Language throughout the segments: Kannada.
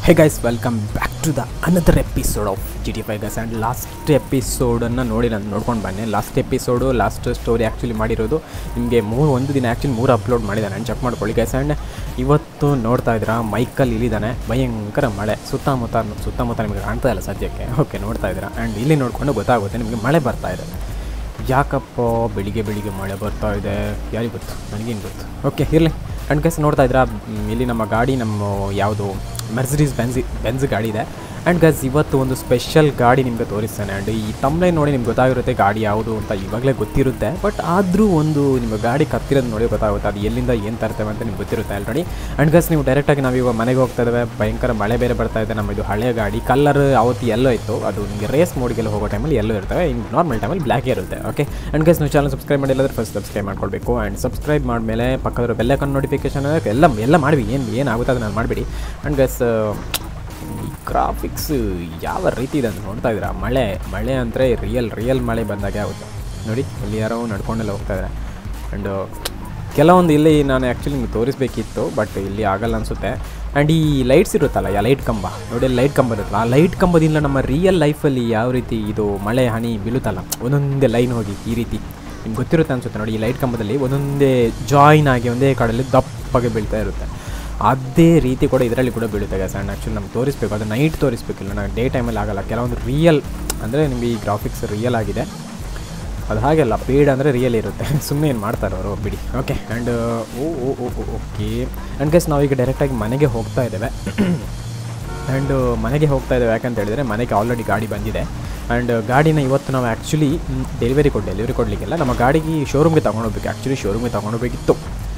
Hey guys welcome back to the another episode of G T five guys and last ಎಪಿಸೋಡನ್ನು ನೋಡಿ ನಾನು ನೋಡ್ಕೊಂಡು ಬನ್ನಿ last episode last story actually ಮಾಡಿರೋದು ನಿಮಗೆ ಮೂರು ಒಂದು ದಿನ ಆ್ಯಕ್ಚುಲಿ ಮೂರು ಅಪ್ಲೋಡ್ ಮಾಡಿದ್ದಾನೆ ನಾನು ಚೆಕ್ ಮಾಡ್ಕೊಳ್ಳಿ ಗೈಸ್ ಆ್ಯಂಡ್ ಇವತ್ತು ನೋಡ್ತಾ ಇದ್ದೀರಾ ಮೈಕಲ್ಲಿ ಇಲ್ಲಿದ್ದಾನೆ ಭಯಂಕರ ಮಳೆ ಸುತ್ತಮುತ್ತ ಸುತ್ತಮುತ್ತ ನಿಮಗೆ ಕಾಣ್ತಾ ಇಲ್ಲ ಸದ್ಯಕ್ಕೆ ಓಕೆ ನೋಡ್ತಾ ಇದ್ದೀರಾ ಆ್ಯಂಡ್ ಇಲ್ಲಿ ನೋಡಿಕೊಂಡು ಗೊತ್ತಾಗುತ್ತೆ ನಿಮಗೆ ಮಳೆ ಬರ್ತಾ ಇದೆ ಯಾಕಪ್ಪ ಬೆಳಿಗ್ಗೆ ಬೆಳಿಗ್ಗೆ ಮಳೆ ಬರ್ತಾ ಇದೆ ಯಾರಿಗೆ ಗೊತ್ತು ನನಗೇನು ಗೊತ್ತು ಓಕೆ ಇರಲಿ ಆ್ಯಂಡ್ ಗೈಸ್ ನೋಡ್ತಾ ಇದ್ದೀರಾ ಮ್, ಇಲ್ಲಿ ನಮ್ಮ ಗಾಡಿ ನಮ್ಮ ಯಾವುದು ಮೆರ್ಸಿಡೀಸ್ ಬೆನ್ಸಿ ಬೆನ್ಸ್ ಗಾಡಿ ಇದೆ ಆ್ಯಂಡ್ ಗೈಸ್ ಇವತ್ತು ಒಂದು ಸ್ಪೆಷಲ್ ಗಾಡಿ ನಿಮಗೆ ತೋರಿಸ್ತಾನೆ ಆ್ಯಂಡ್ ಈ ತಮ್ಲೈನ್ ನೋಡಿ ನಿಮ್ಗೆ ಗೊತ್ತಾಗಿರುತ್ತೆ ಗಾಡಿ ಯಾವುದು ಅಂತ ಇವಾಗಲೇ ಗೊತ್ತಿರುತ್ತೆ ಬಟ್ ಆದರೂ ಒಂದು ನಿಮಗೆ ಗಾಡಿ ಕತ್ತಿರೋದು ನೋಡಿ ಗೊತ್ತಾಗುತ್ತೆ ಅದು ಎಲ್ಲಿಂದ ಏನು ತರ್ತೇವೆ ಅಂತ ನಿಮ್ಗೆ ಗೊತ್ತಿರುತ್ತೆ ಆಲ್ರೆಡಿ ಆ್ಯಂಡ್ ಗೈಸ್ ನೀವು ಡೈರೆಕ್ಟಾಗಿ ನಾವು ಇವಾಗ ಮನೆಗೆ ಹೋಗ್ತಾ ಇದ್ದೇವೆ ಭಯಂಕರ ಮಳೆ ಬೇರೆ ಬರ್ತಾ ಇದೆ ನಮ್ಮ ಇದು ಹಳೆಯ ಗಾಡಿ ಕಲರ್ ಅವತ್ತು ಎಲ್ಲೋ ಇತ್ತು ಅದು ನಿಮಗೆ ರೇಸ್ ಮೋಡ್ಗೆಲ್ಲ ಹೋಗೋ ಟೈಮಲ್ಲಿ ಎಲ್ಲೋ ಇರ್ತವೆ ಇನ್ನು ನಾರ್ಮಲ್ ಟೈಮಲ್ಲಿ ಬ್ಲ್ಯಾಕೇ ಇರುತ್ತೆ ಓಕೆ ಆ್ಯಂಡ್ ಗೈಸ್ ನೀವು ಚಾನಲ್ ಸಬ್ಸ್ಕ್ರೈಬ್ ಮಾಡಿಲ್ಲ ಫಸ್ಟ್ ಸಬ್ಸ್ಕ್ರೈಬ್ ಮಾಡ್ಕೊಳ್ಬೇಕು ಆ್ಯಂಡ್ ಸಬ್ಸ್ಕ್ರೈಬ್ ಮಾಡಿದ್ಮೇಲೆ ಪಕ್ಕದ ಬೆಲ್ಲೈಕನ್ ನೋಟಿಫಿಕೇಶನ್ ಎಲ್ಲ ಎಲ್ಲ ಮಾಡಿವಿ ಏನು ಏನಾಗುತ್ತೆ ಅದನ್ನು ಮಾಡಿಬಿಡಿ ಆ್ಯಂಡ್ ಗೈಸ್ ಈ ಗ್ರಾಫಿಕ್ಸ್ ಯಾವ ರೀತಿ ಇದೆ ಅಂತ ನೋಡ್ತಾ ಇದ್ದೀರಾ ಮಳೆ ಮಳೆ ಅಂದರೆ ರಿಯಲ್ ರಿಯಲ್ ಮಳೆ ಬಂದಾಗೆ ಆಗುತ್ತೆ ನೋಡಿ ಇಲ್ಲಿ ಯಾರೋ ನಡ್ಕೊಂಡೆಲ್ಲ ಹೋಗ್ತಾ ಇದ್ದಾರೆ ಆ್ಯಂಡ್ ಕೆಲವೊಂದು ಇಲ್ಲಿ ನಾನು ಆ್ಯಕ್ಚುಲಿ ನಿಮ್ಗೆ ತೋರಿಸ್ಬೇಕಿತ್ತು ಬಟ್ ಇಲ್ಲಿ ಆಗಲ್ಲ ಅನಿಸುತ್ತೆ ಆ್ಯಂಡ್ ಈ ಲೈಟ್ಸ್ ಇರುತ್ತಲ್ಲ ಯಾ ಲೈಟ್ ಕಂಬ ನೋಡಿ ಅಲ್ಲಿ ಲೈಟ್ ಕಂಬ ಇರುತ್ತಲ್ಲ ಆ ಲೈಟ್ ಕಂಬದಿಂದ ನಮ್ಮ ರಿಯಲ್ ಲೈಫಲ್ಲಿ ಯಾವ ರೀತಿ ಇದು ಮಳೆ ಹನಿ ಬೀಳುತ್ತಲ್ಲ ಒಂದೊಂದೇ ಲೈನ್ ಹೋಗಿ ಈ ರೀತಿ ನಿಮ್ಗೆ ಗೊತ್ತಿರುತ್ತೆ ಅನಿಸುತ್ತೆ ನೋಡಿ ಈ ಲೈಟ್ ಕಂಬದಲ್ಲಿ ಒಂದೊಂದೇ ಜಾಯಿನ್ ಆಗಿ ಒಂದೇ ಕಡೆಯಲ್ಲಿ ದಪ್ಪಗೆ ಬೀಳ್ತಾ ಇರುತ್ತೆ ಅದೇ ರೀತಿ ಕೂಡ ಇದರಲ್ಲಿ ಕೂಡ ಬೀಳುತ್ತೆ ಗ್ಯಾಸ್ ಆ್ಯಂಡ್ ಆ್ಯಕ್ಚುಲಿ ನಮ್ಗೆ ತೋರಿಸ್ಬೇಕು ಅದು ನೈಟ್ ತೋರಿಸ್ಬೇಕಿಲ್ಲ ನಾನು ಡೇ ಟೈಮಲ್ಲಿ ಆಗಲ್ಲ ಕೆಲವೊಂದು ರಿಯಲ್ ಅಂದರೆ ನಿಮಗೆ ಈ ಗ್ರಾಫಿಕ್ಸ್ ರಿಯಲ್ ಆಗಿದೆ ಅದು ಹಾಗೆಲ್ಲ ಪೇಡ್ ಅಂದರೆ ರಿಯಲ್ ಇರುತ್ತೆ ಸುಮ್ಮನೆ ಏನು ಮಾಡ್ತಾರೆ ಅವರು ಬಿಡಿ okay and oh oh oh okay and guys ನಾವೀಗ ಡೈರೆಕ್ಟಾಗಿ ಮನೆಗೆ ಹೋಗ್ತಾ ಇದ್ದೇವೆ ಆ್ಯಂಡ್ ಮನೆಗೆ ಹೋಗ್ತಾ ಇದ್ದೇವೆ ಯಾಕಂತ ಹೇಳಿದರೆ ಮನೆಗೆ ಆಲ್ರೆಡಿ ಗಾಡಿ ಬಂದಿದೆ ಆ್ಯಂಡ್ ಗಾಡಿನ ಇವತ್ತು ನಾವು ಆ್ಯಕ್ಚುಲಿ ಡೆಲಿವರಿ ಕೊಟ್ಟು ಡೆಲಿವರಿ ಕೊಡಲಿಕ್ಕೆಲ್ಲ ನಮ್ಮ ಗಾಡಿಗೆ ಶೋರೂಮ್ಗೆ ತೊಗೊಂಡೋಗ್ಬೇಕು ಆ್ಯಕ್ಚುಲಿ ಶೋರೂಮ್ಗೆ ತೊಗೊಂಡೋಗ್ಬೇಕಿತ್ತು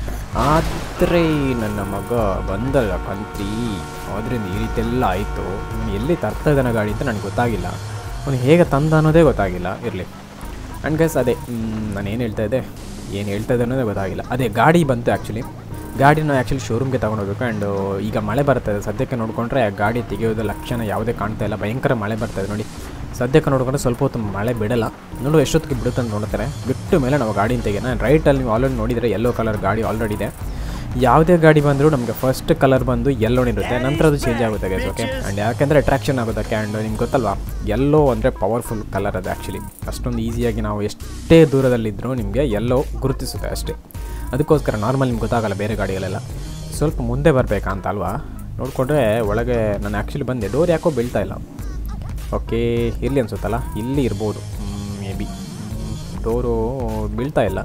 ಆದರೆ ನನ್ನ ಮಗ ಬಂದಲ್ಲ ಕಂತಿ ಅದರಿಂದ ಈ ರೀತಿಯೆಲ್ಲ ಆಯಿತು ಇವನು ಎಲ್ಲಿ ತರ್ತಾ ಇದ್ದಾನೆ ಗಾಡಿ ಅಂತ ನನಗೆ ಗೊತ್ತಾಗಿಲ್ಲ ಅವನು ಹೇಗೆ ತಂದ ಅನ್ನೋದೇ ಗೊತ್ತಾಗಿಲ್ಲ ಇರಲಿ ಆ್ಯಂಡ್ ಗೈಸ್ ಅದೇ ನಾನು ಏನು ಹೇಳ್ತಾ ಇದ್ದೆ ಏನು ಹೇಳ್ತಾ ಇದ್ದೆ ಅನ್ನೋದೇ ಗೊತ್ತಾಗಿಲ್ಲ ಅದೇ ಗಾಡಿ ಬಂತು ಆ್ಯಕ್ಚುಲಿ ಗಾಡಿನ ಆ್ಯಕ್ಚುಲಿ ಶೋರೂಮ್ಗೆ ತೊಗೊಂಡೋಗ್ಬೇಕು ಆ್ಯಂಡ್ ಈಗ ಮಳೆ ಬರ್ತದೆ ಸದ್ಯಕ್ಕೆ ನೋಡಿಕೊಂಡ್ರೆ ಗಾಡಿ ತೆಗೆಯೋದು ಲಕ್ಷಣ ಯಾವುದೇ ಕಾಣ್ತಾ ಇಲ್ಲ ಭಯಂಕರ ಮಳೆ ಬರ್ತಾಯಿದೆ ನೋಡಿ ಸದ್ಯಕ್ಕೆ ನೋಡಿಕೊಂಡ್ರೆ ಸ್ವಲ್ಪ ಹೊತ್ತು ಮಳೆ ಬಿಡಲ್ಲ ನೋಡು ಎಷ್ಟೊತ್ತಿಗೆ ಬಿಡುತ್ತೆ ಅಂತ ನೋಡ್ತಾರೆ ಬಿಟ್ಟು ಮೇಲೆ ನಾವು ಗಾಡಿನ ತೆಗೆಯೋಣ ರೈಟಲ್ಲಿ ನೀವು ಆಲ್ರೆಡಿ ನೋಡಿದರೆ ಯೆಲ್ಲೋ ಕಲರ್ ಗಾಡಿ ಆಲ್ರೆಡಿ ಇದೆ ಯಾವುದೇ ಗಾಡಿ ಬಂದರೂ ನಮಗೆ ಫಸ್ಟ್ ಕಲರ್ ಬಂದು ಯೆಲ್ಲೋ ಇರುತ್ತೆ ನಂತರ ಅದು ಚೇಂಜ್ ಆಗುತ್ತೆ ಗೈಸ್ ಓಕೆ ಆ್ಯಂಡ್ ಯಾಕೆಂದರೆ ಅಟ್ರಾಕ್ಷನ್ ಆಗೋದಕ್ಕೆ ಆ್ಯಂಡ್ ನಿಮ್ಗೆ ಗೊತ್ತಲ್ವಾ ಯೆಲ್ಲೋ ಅಂದರೆ ಪವರ್ಫುಲ್ ಕಲರ್ ಅದು ಆ್ಯಕ್ಚುಲಿ ಅಷ್ಟೊಂದು ಈಸಿಯಾಗಿ ನಾವು ಎಷ್ಟೇ ದೂರದಲ್ಲಿದ್ದರೂ ನಿಮಗೆ ಯೆಲ್ಲೋ ಗುರುತಿಸುತ್ತೆ ಅಷ್ಟೇ ಅದಕ್ಕೋಸ್ಕರ ನಾರ್ಮಲ್ ನಿಮ್ಗೆ ಗೊತ್ತಾಗಲ್ಲ ಬೇರೆ ಗಾಡಿಗಳೆಲ್ಲ ಸ್ವಲ್ಪ ಮುಂದೆ ಬರಬೇಕಾ ಅಂತ ಅಲ್ವಾ ನೋಡಿಕೊಂಡ್ರೆ ಒಳಗೆ ನಾನು ಆ್ಯಕ್ಚುಲಿ ಬಂದೆ ಡೋರ್ ಯಾಕೋ ಬೀಳ್ತಾ ಇಲ್ಲ ಓಕೆ ಇರಲಿ ಅನ್ಸುತ್ತಲ್ಲ ಇಲ್ಲಿ ಇರ್ಬೋದು ಮೇ ಬಿ ಡೋರು ಬೀಳ್ತಾ ಇಲ್ಲ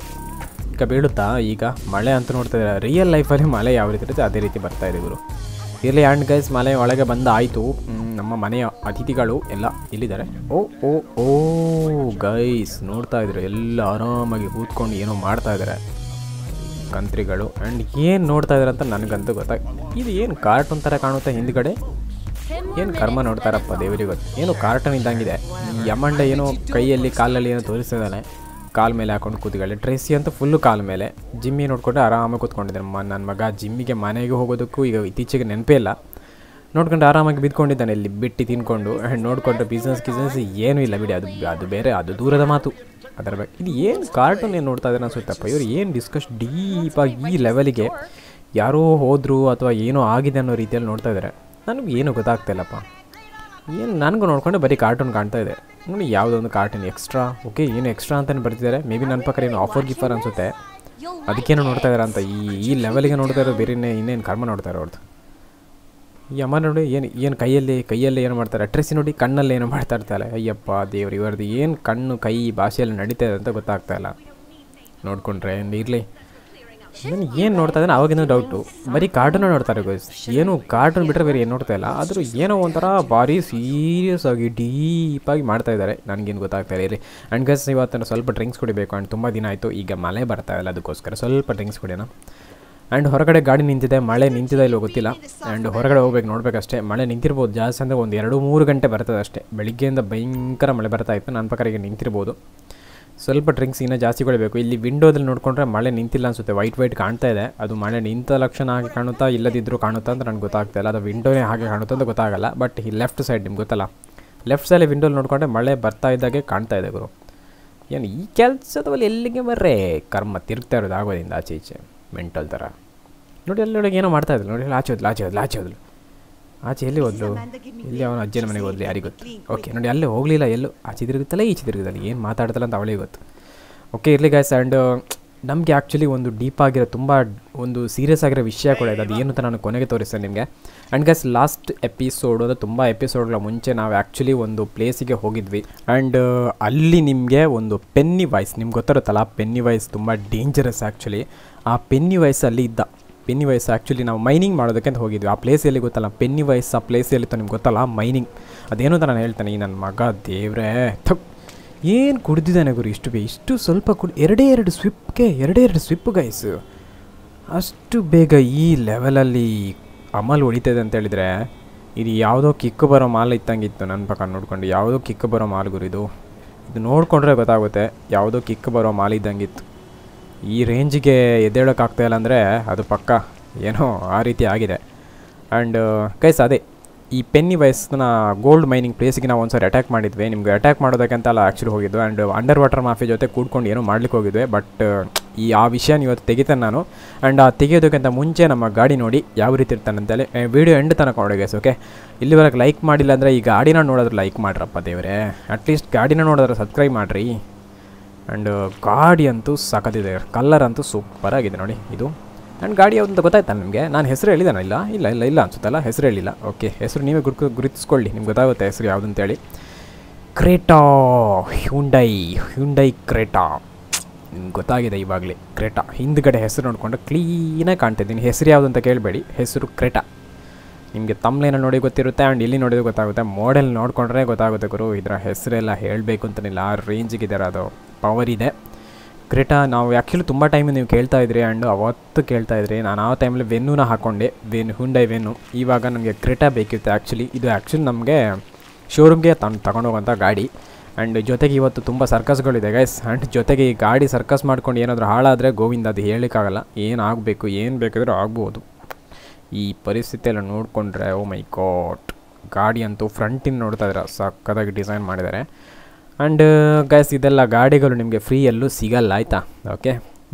ಈಗ ಬೀಳುತ್ತಾ ಈಗ ಮಳೆ ಅಂತ ನೋಡ್ತಾ ಇದ್ದಾರೆ ರಿಯಲ್ ಲೈಫಲ್ಲಿ ಮಳೆ ಯಾವ ರೀತಿ ಇರುತ್ತೆ ಅದೇ ರೀತಿ ಬರ್ತಾ ಇದೆ ಗುರು ಇರಲಿ ಆ್ಯಂಡ್ ಗೈಸ್ ಮಳೆ ಒಳಗೆ ಬಂದ ಆಯಿತು ನಮ್ಮ ಮನೆಯ ಅತಿಥಿಗಳು ಎಲ್ಲ ಇಲ್ಲಿದ್ದಾರೆ ಓ ಓ ಓ ಗೈಸ್ ನೋಡ್ತಾ ಇದ್ರು ಎಲ್ಲ ಆರಾಮಾಗಿ ಕೂತ್ಕೊಂಡು ಏನೋ ಮಾಡ್ತಾ ಇದ್ದಾರೆ ಕಂತ್ರಿಗಳು ಆ್ಯಂಡ್ ಏನು ನೋಡ್ತಾ ಇದ್ದಾರೆ ಅಂತ ನನಗಂತೂ ಗೊತ್ತಾಗ ಇದು ಏನು ಕಾರ್ಟೂನ್ ಥರ ಕಾಣುತ್ತೆ ಹಿಂದ್ಗಡೆ ಏನು ಕರ್ಮ ನೋಡ್ತಾರಪ್ಪ ದೇವರಿಗೆ ಗೊತ್ತು ಏನು ಕಾರ್ಟೂನ್ ಇದ್ದಂಗಿದೆ ಈ ಯಮಂಡ ಏನೋ ಕೈಯಲ್ಲಿ ಕಾಲಲ್ಲಿ ಏನೋ ತೋರಿಸ್ತಿದ್ದಾನೆ ಕಾಲ ಮೇಲೆ ಹಾಕೊಂಡು ಕೂತ್ಕೊಳ್ಳಿ ಟ್ರೇಸಿ ಅಂತೂ ಫುಲ್ಲು ಕಾಲ ಮೇಲೆ ಜಿಮ್ಮಿ ನೋಡ್ಕೊಂಡು ಆರಾಮಾಗಿ ಕೂತ್ಕೊಂಡಿದ್ದಾನೆ ಮ ನನ್ನ ಮಗ ಜಿಮ್ಮಿಗೆ ಮನೆಗೆ ಹೋಗೋದಕ್ಕೂ ಈಗ ಇತ್ತೀಚೆಗೆ ನೆನಪೇ ಇಲ್ಲ ನೋಡ್ಕೊಂಡು ಆರಾಮಾಗಿ ಬಿದ್ಕೊಂಡಿದ್ದಾನೆ ಇಲ್ಲಿ ಬಿಟ್ಟು ತಿನ್ಕೊಂಡು ಆ್ಯಂಡ್ ನೋಡಿಕೊಂಡ್ರೆ ಬಿಸ್ನೆಸ್ ಗಿಸ್ನೆಸ್ ಏನೂ ಇಲ್ಲ ಬಿಡಿ ಅದು ಅದು ಬೇರೆ ಅದು ದೂರದ ಮಾತು ಅದರ ಬಗ್ಗೆ ಇದು ಏನು ಕಾರ್ಟೂನ್ ಏನು ನೋಡ್ತಾ ಇದ್ದಾರೆ ಅನ್ಸುತ್ತಪ್ಪ ಇವರು ಏನು ಡಿಸ್ಕಸ್ ಡೀಪಾಗಿ ಈ ಲೆವೆಲಿಗೆ ಯಾರೋ ಹೋದರು ಅಥವಾ ಏನೋ ಆಗಿದೆ ಅನ್ನೋ ರೀತಿಯಲ್ಲಿ ನೋಡ್ತಾ ಇದ್ದಾರೆ ನನಗೆ ಏನು ಗೊತ್ತಾಗ್ತಾಯಿಲ್ಲಪ್ಪ ಏನು ನನಗೂ ನೋಡ್ಕೊಂಡು ಬರೀ ಕಾರ್ಟೂನ್ ಕಾಣ್ತಾ ಇದೆ ನೋಡಿ ಯಾವುದೋ ಒಂದು ಕಾರ್ಟೂನ್ ಎಕ್ಸ್ಟ್ರಾ ಓಕೆ ಏನು ಎಕ್ಸ್ಟ್ರಾ ಅಂತಲೇ ಬರ್ತಿದ್ದಾರೆ ಮೇ ಬಿ ನನ್ನ ಪ್ರಕಾರ ಏನು ಆಫರ್ ಗಿಫರ್ ಅನಿಸುತ್ತೆ ಅದಕ್ಕೇನೋ ನೋಡ್ತಾ ಇದ್ದಾರೆ ಅಂತ ಈ ಈ ಲೆವೆಲಿಗೆ ನೋಡ್ತಾ ಇರೋ ಬೇರೆ ಇನ್ನೇನು ಕರ್ಮ ನೋಡ್ತಾ ಇರೋದು ಈ ಅಮ್ಮ ನೋಡಿ ಏನು ಏನು ಕೈಯಲ್ಲಿ ಕೈಯಲ್ಲಿ ಏನು ಮಾಡ್ತಾರೆ ಅಟ್ರೆಸಿ ನೋಡಿ ಕಣ್ಣಲ್ಲಿ ಏನೋ ಮಾಡ್ತಾ ಇರ್ತಾರೆ ಅಯ್ಯಪ್ಪ ದೇವ್ರು ಇವರದ್ದು ಏನು ಕಣ್ಣು ಕೈ ಭಾಷೆಯಲ್ಲಿ ನಡೀತಾ ಇದೆ ಅಂತ ಗೊತ್ತಾಗ್ತಾ ಇಲ್ಲ ನೋಡಿಕೊಂಡ್ರೆ ಇರಲಿ ನಾನು ಏನು ನೋಡ್ತಾ ಇದ್ದಾನೆ ಅವಾಗಿನ ಡೌಟು ಬರೀ ಕಾರ್ಟೂನ್ ನೋಡ್ತಾರೆ ಗೋಯ್ಸ್ ಏನು ಕಾರ್ಟೂನ್ ಬಿಟ್ಟರೆ ಬೇರೆ ಏನು ನೋಡ್ತಾ ಇಲ್ಲ ಆದರೂ ಏನೋ ಒಂಥರ ಭಾರಿ ಸೀರಿಯಸ್ ಆಗಿ ಡೀಪಾಗಿ ಮಾಡ್ತಾ ಇದ್ದಾರೆ ನನಗೇನು ಗೊತ್ತಾಗ್ತಾ ಇಲ್ಲ ಇರಿ ಆ್ಯಂಡ್ ಗಸ್ ಇವತ್ತು ಸ್ವಲ್ಪ ಡ್ರಿಂಕ್ಸ್ ಕುಡಿಬೇಕು ಆ್ಯಂಡ್ ತುಂಬ ದಿನ ಆಯಿತು ಈಗ ಮಳೆ ಬರ್ತಾ ಇಲ್ಲ ಅದಕ್ಕೋಸ್ಕರ ಸ್ವಲ್ಪ ಡ್ರಿಂಕ್ಸ್ ಕುಡಿಯೋಣ ಆ್ಯಂಡ್ ಹೊರಗಡೆ ಗಾಡಿ ನಿಂತಿದೆ ಮಳೆ ನಿಂತಿದೆ ಇಲ್ಲೋ ಗೊತ್ತಿಲ್ಲ ಆ್ಯಂಡ್ ಹೊರಗಡೆ ಹೋಗ್ಬೇಕು ನೋಡ್ಬೇಕಷ್ಟೇ ಮಳೆ ನಿಂತಿರ್ಬೋದು ಜಾಸ್ತಿ ಅಂದರೆ ಒಂದು ಎರಡು ಮೂರು ಗಂಟೆ ಬರ್ತದೆ ಅಷ್ಟೇ ಬೆಳಿಗ್ಗೆಯಿಂದ ಭಯಂಕರ ಮಳೆ ಬರ್ತಾ ಇತ್ತು ನನ್ನ ಪ್ರಕಾರ ಈಗ ನಿಂತಿರ್ಬೋದು ಸ್ವಲ್ಪ ಡ್ರಿಂಕ್ಸ್ ಇನ್ನೂ ಜಾಸ್ತಿ ಕೊಡಬೇಕು ಇಲ್ಲಿ ವಿಂಡೋದಲ್ಲಿ ನೋಡಿಕೊಂಡ್ರೆ ಮಳೆ ನಿಂತಿಲ್ಲ ಅನಿಸುತ್ತೆ ವೈಟ್ ವೈಟ್ ಕಾಣ್ತಾ ಇದೆ ಅದು ಮಳೆ ನಿಂತ ಲಕ್ಷಣ ಹಾಗೆ ಕಾಣುತ್ತಾ ಇಲ್ಲದಿದ್ದರೂ ಕಾಣುತ್ತಾ ಅಂತ ನನಗೆ ಗೊತ್ತಾಗ್ತಾ ಇಲ್ಲ ಅದು ವಿಂಡೋನೇ ಹಾಗೆ ಕಾಣುತ್ತಾ ಅಂತ ಗೊತ್ತಾಗಲ್ಲ ಬಟ್ ಈ ಲೆಫ್ಟ್ ಸೈಡ್ ನಿಮ್ಗೆ ಗೊತ್ತಲ್ಲ ಲೆಫ್ಟ್ ಸೈಡ್ ವಿಂಡೋಲಿ ನೋಡಿಕೊಂಡ್ರೆ ಮಳೆ ಬರ್ತಾ ಇದ್ದಾಗೆ ಕಾಣ್ತಾ ಇದೆ ಗುರು ಏನು ಈ ಕೆಲಸದಲ್ಲಿ ಎಲ್ಲಿಗೆ ಬರ್ರೆ ಕರ್ಮ ತಿರುಗ್ತಾ ಇರೋದು ಆಗೋದಿಂದ ಆಚೆ ಈಚೆ ಮೆಂಟಲ್ ಥರ ನೋಡಿ ಅಲ್ಲಿ ನೋಡಿ ಏನೋ ಮಾಡ್ತಾ ಇದ್ರು ನೋಡಿ ಅಲ್ಲಿ ಆಚೆ ಹೋದ್ಲು ಆಚೆ ಹೋದ್ಲು ಆಚೆ ಹೋದ್ಲು ಆಚೆ ಎಲ್ಲಿ ಹೋದ್ಲು ಇಲ್ಲಿ ಅವನ ಅಜ್ಜನ ಮನೆಗೆ ಹೋದ್ಲು ಯಾರಿಗೆ ಗೊತ್ತು ಓಕೆ ನೋಡಿ ಅಲ್ಲೇ ಹೋಗಲಿಲ್ಲ ಎಲ್ಲೂ ಆಚೆ ತಿರುಗುತ್ತಲ್ಲ ಈಚೆ ತಿರುಗುತ್ತಲ್ಲ ಏನು ಮಾತಾಡ್ತಲ್ಲ ಅಂತ ಅವಳಿಗೆ ಗೊತ್ತು ಓಕೆ ಇರಲಿ ಗಾಯ್ಸ್ ಆ್ಯಂಡ್ ನಮಗೆ ಆ್ಯಕ್ಚುಲಿ ಒಂದು ಡೀಪ್ ಆಗಿರೋ ತುಂಬ ಒಂದು ಸೀರಿಯಸ್ ಆಗಿರೋ ವಿಷಯ ಕೂಡ ಇದೆ ಅದು ಏನು ಅಂತ ನಾನು ಕೊನೆಗೆ ತೋರಿಸ್ತೇನೆ ನಿಮಗೆ ಆ್ಯಂಡ್ ಗೈಸ್ ಲಾಸ್ಟ್ ಎಪಿಸೋಡು ಅದು ತುಂಬ ಎಪಿಸೋಡ್ಗಳ ಮುಂಚೆ ನಾವು ಆ್ಯಕ್ಚುಲಿ ಒಂದು ಪ್ಲೇಸಿಗೆ ಹೋಗಿದ್ವಿ ಆ್ಯಂಡ್ ಅಲ್ಲಿ ನಿಮಗೆ ಒಂದು ಪೆನ್ನಿ ವಾಯ್ಸ್ ನಿಮ್ಗೆ ಗೊತ್ತಿರುತ್ತಲ್ಲ ಪೆನ್ನಿ ವಾಯ್ಸ್ ತುಂಬ ಡೇಂಜರಸ್ ಆ್ಯಕ್ಚುಲಿ ಆ ಪೆನ್ನಿ ವಾಯ್ಸ್ ಅಲ್ಲಿ ಇದ್ದ ಪೆನ್ನಿ ವೈಸ್ ಆ್ಯಕ್ಚುಲಿ ನಾವು ಮೈನಿಂಗ್ ಮಾಡೋದಕ್ಕೆ ಅಂತ ಹೋಗಿದ್ವಿ ಆ ಪ್ಲೇಸ್ ಎಲ್ಲಿ ಗೊತ್ತಲ್ಲ ಪೆನ್ನಿ ವೈಸ್ ಆ ಪ್ಲೇಸ್ ಎಲ್ಲಿತ್ತು ನಿಮ್ಗೆ ಗೊತ್ತಲ್ಲ ಮೈನಿಂಗ್ ಅದೇನು ಅಂತ ನಾನು ಹೇಳ್ತೇನೆ ಈ ನನ್ನ ಮಗ ದೇವ್ರೇ ಥಕ್ ಏನು ಕುಡ್ದಿದ್ದಾನೆ ಗುರು ಇಷ್ಟು ಬೇ ಇಷ್ಟು ಸ್ವಲ್ಪ ಕುಡ್ ಎರಡೇ ಎರಡು ಸ್ವಿಪ್ಗೆ ಎರಡೇ ಎರಡು ಸ್ವಿಪ್ ಗೈಸ್ ಅಷ್ಟು ಬೇಗ ಈ ಲೆವೆಲಲ್ಲಿ ಅಮಲ್ ಹೊಡಿತದೆ ಅಂತ ಹೇಳಿದರೆ ಇದು ಯಾವುದೋ ಕಿಕ್ಕು ಬರೋ ಮಾಲ್ ಇತ್ತಂಗಿತ್ತು ನನ್ನ ಪ್ರಕಾರ ನೋಡ್ಕೊಂಡು ಯಾವುದೋ ಕಿಕ್ಕು ಬರೋ ಮಾಲ್ ಗುರು ಇದು ಇದು ನೋಡಿಕೊಂಡ್ರೆ ಗೊತ್ತಾಗುತ್ತೆ ಯಾವುದೋ ಕಿಕ್ಕು ಬರೋ ಮಾಲ್ ಇದ್ದಂಗಿತ್ತು ಈ ರೇಂಜಿಗೆ ಎದ್ದೇಳೋಕ್ಕಾಗ್ತಾ ಇಲ್ಲ ಅಂದರೆ ಅದು ಪಕ್ಕ ಏನೋ ಆ ರೀತಿ ಆಗಿದೆ ಆ್ಯಂಡ್ ಕೈಸ್ ಅದೇ ಈ ಪೆನ್ನಿ ವಯಸ್ಸನ್ನ ಗೋಲ್ಡ್ ಮೈನಿಂಗ್ ಪ್ಲೇಸಿಗೆ ನಾವು ಒಂದ್ಸರಿ ಅಟ್ಯಾಕ್ ಮಾಡಿದ್ವಿ ನಿಮ್ಗೆ ಅಟ್ಯಾಕ್ ಮಾಡೋದಕ್ಕೆ ಅಲ್ಲ ಆ್ಯಕ್ಚುಲಿ ಹೋಗಿದ್ದು ಆ್ಯಂಡ್ ಅಂಡರ್ ವಾಟರ್ ಮಾಫಿ ಜೊತೆ ಕೂಡ್ಕೊಂಡು ಏನೋ ಮಾಡ್ಲಿಕ್ಕೆ ಹೋಗಿದ್ವಿ ಬಟ್ ಈ ಆ ವಿಷಯನ ಇವತ್ತು ತೆಗಿತೇನೆ ನಾನು ಆ್ಯಂಡ್ ಆ ತೆಗಿಯೋದಕ್ಕಿಂತ ಮುಂಚೆ ನಮ್ಮ ಗಾಡಿ ನೋಡಿ ಯಾವ ರೀತಿ ಇರ್ತಾನೆ ಅಂತೇಳಿ ವಿಡಿಯೋ ಎಂಡ್ ತನಕ ನೋಡಿ ಗೈಸ್ ಓಕೆ ಇಲ್ಲಿವರೆಗೆ ಲೈಕ್ ಮಾಡಿಲ್ಲ ಅಂದರೆ ಈ ಗಾಡಿನ ನೋಡಿದ್ರೆ ಲೈಕ್ ಮಾಡ್ರಪ್ಪ ದೇವರೇ ಅಟ್ಲೀಸ್ಟ್ ಗಾಡಿನ ನೋಡಿದ್ರೆ ಸಬ್ಸ್ಕ್ರೈಬ್ ಮಾಡಿರಿ ಆ್ಯಂಡ್ ಗಾಡಿ ಅಂತೂ ಸಖತ್ತಿದೆ ಕಲರ್ ಅಂತೂ ಸೂಪರ್ ಆಗಿದೆ ನೋಡಿ ಇದು ಆ್ಯಂಡ್ ಗಾಡಿ ಯಾವ್ದು ಅಂತ ಗೊತ್ತಾಯ್ತಾ ನಿಮಗೆ ನಾನು ಹೆಸರು ಹೇಳಿದಾನ ಇಲ್ಲ ಇಲ್ಲ ಇಲ್ಲ ಇಲ್ಲ ಅನ್ಸುತ್ತಲ್ಲ ಹೆಸರು ಹೇಳಿಲ್ಲ ಓಕೆ ಹೆಸರು ನೀವೇ ಗುರ್ಕು ಗುರುತಿಸ್ಕೊಳ್ಳಿ ನಿಮ್ಗೆ ಗೊತ್ತಾಗುತ್ತೆ ಹೆಸರು ಯಾವುದು ಅಂತೇಳಿ ಕ್ರೇಟಾ ಹ್ಯುಂಡೈ ಹ್ಯುಂಡೈ ಕ್ರೇಟಾ ನಿಮ್ಗೆ ಗೊತ್ತಾಗಿದೆ ಇವಾಗಲೇ ಕ್ರೇಟಾ ಹಿಂದ್ಗಡೆ ಹೆಸರು ನೋಡಿಕೊಂಡು ಕ್ಲೀನಾಗಿ ಕಾಣ್ತಿದ್ದೀನಿ ಹೆಸರು ಯಾವುದು ಅಂತ ಕೇಳಬೇಡಿ ಹೆಸರು ಕ್ರೇಟಾ ನಿಮಗೆ ತಮ್ಲೇನ ನೋಡಿ ಗೊತ್ತಿರುತ್ತೆ ಆ್ಯಂಡ್ ಇಲ್ಲಿ ನೋಡಿದ್ರೆ ಗೊತ್ತಾಗುತ್ತೆ ಮಾಡೆಲ್ ನೋಡಿಕೊಂಡ್ರೆ ಗೊತ್ತಾಗುತ್ತೆ ಗುರು ಇದರ ಹೆಸರೆಲ್ಲ ಹೇಳಬೇಕು ಅಂತನಿಲ್ಲ ಆ ರೇಂಜಿಗೆ ಇದರ ಅದು ಪವರ್ ಇದೆ ಕ್ರೇಟಾ ನಾವು ಆ್ಯಕ್ಚುಲಿ ತುಂಬ ಟೈಮ್ ನೀವು ಕೇಳ್ತಾ ಇದ್ರಿ ಆ್ಯಂಡ್ ಅವತ್ತು ಕೇಳ್ತಾ ಇದ್ರಿ ನಾನು ಆ ಟೈಮಲ್ಲಿ ವೆನ್ನೂನ ಹಾಕ್ಕೊಂಡೆ ವೆನ್ ಹುಂಡೈ ವೆನ್ನು ಇವಾಗ ನನಗೆ ಕ್ರೇಟಾ ಬೇಕಿತ್ತು ಆ್ಯಕ್ಚುಲಿ ಇದು ಆ್ಯಕ್ಚುಲಿ ನಮಗೆ ಶೋರೂಮ್ಗೆ ತಂದು ತಗೊಂಡೋಗುವಂಥ ಗಾಡಿ ಆ್ಯಂಡ್ ಜೊತೆಗೆ ಇವತ್ತು ತುಂಬ ಸರ್ಕಸ್ಗಳಿದೆ ಗೈಸ್ ಆ್ಯಂಡ್ ಜೊತೆಗೆ ಈ ಗಾಡಿ ಸರ್ಕಸ್ ಮಾಡ್ಕೊಂಡು ಏನಾದರೂ ಹಾಳಾದರೆ ಗೋವಿಂದ ಅದು ಹೇಳೋಕ್ಕಾಗಲ್ಲ ಏನು ಆಗಬೇಕು ಏನು ಬೇಕಾದರೂ ಆಗ್ಬೋದು ಈ ಪರಿಸ್ಥಿತಿಯೆಲ್ಲ ನೋಡಿಕೊಂಡ್ರೆ ಓ ಮೈ ಗಾಟ್ ಗಾಡಿ ಅಂತೂ ಫ್ರಂಟಿನ ನೋಡ್ತಾ ಇದ್ದಾರೆ ಸಕ್ಕದಾಗಿ ಡಿಸೈನ್ ಮಾಡಿದ್ದಾರೆ ಆ್ಯಂಡ್ ಗೈಸ್ ಇದೆಲ್ಲ ಗಾಡಿಗಳು ನಿಮಗೆ ಫ್ರೀಯಲ್ಲೂ ಸಿಗಲ್ಲ ಆಯಿತಾ ಓಕೆ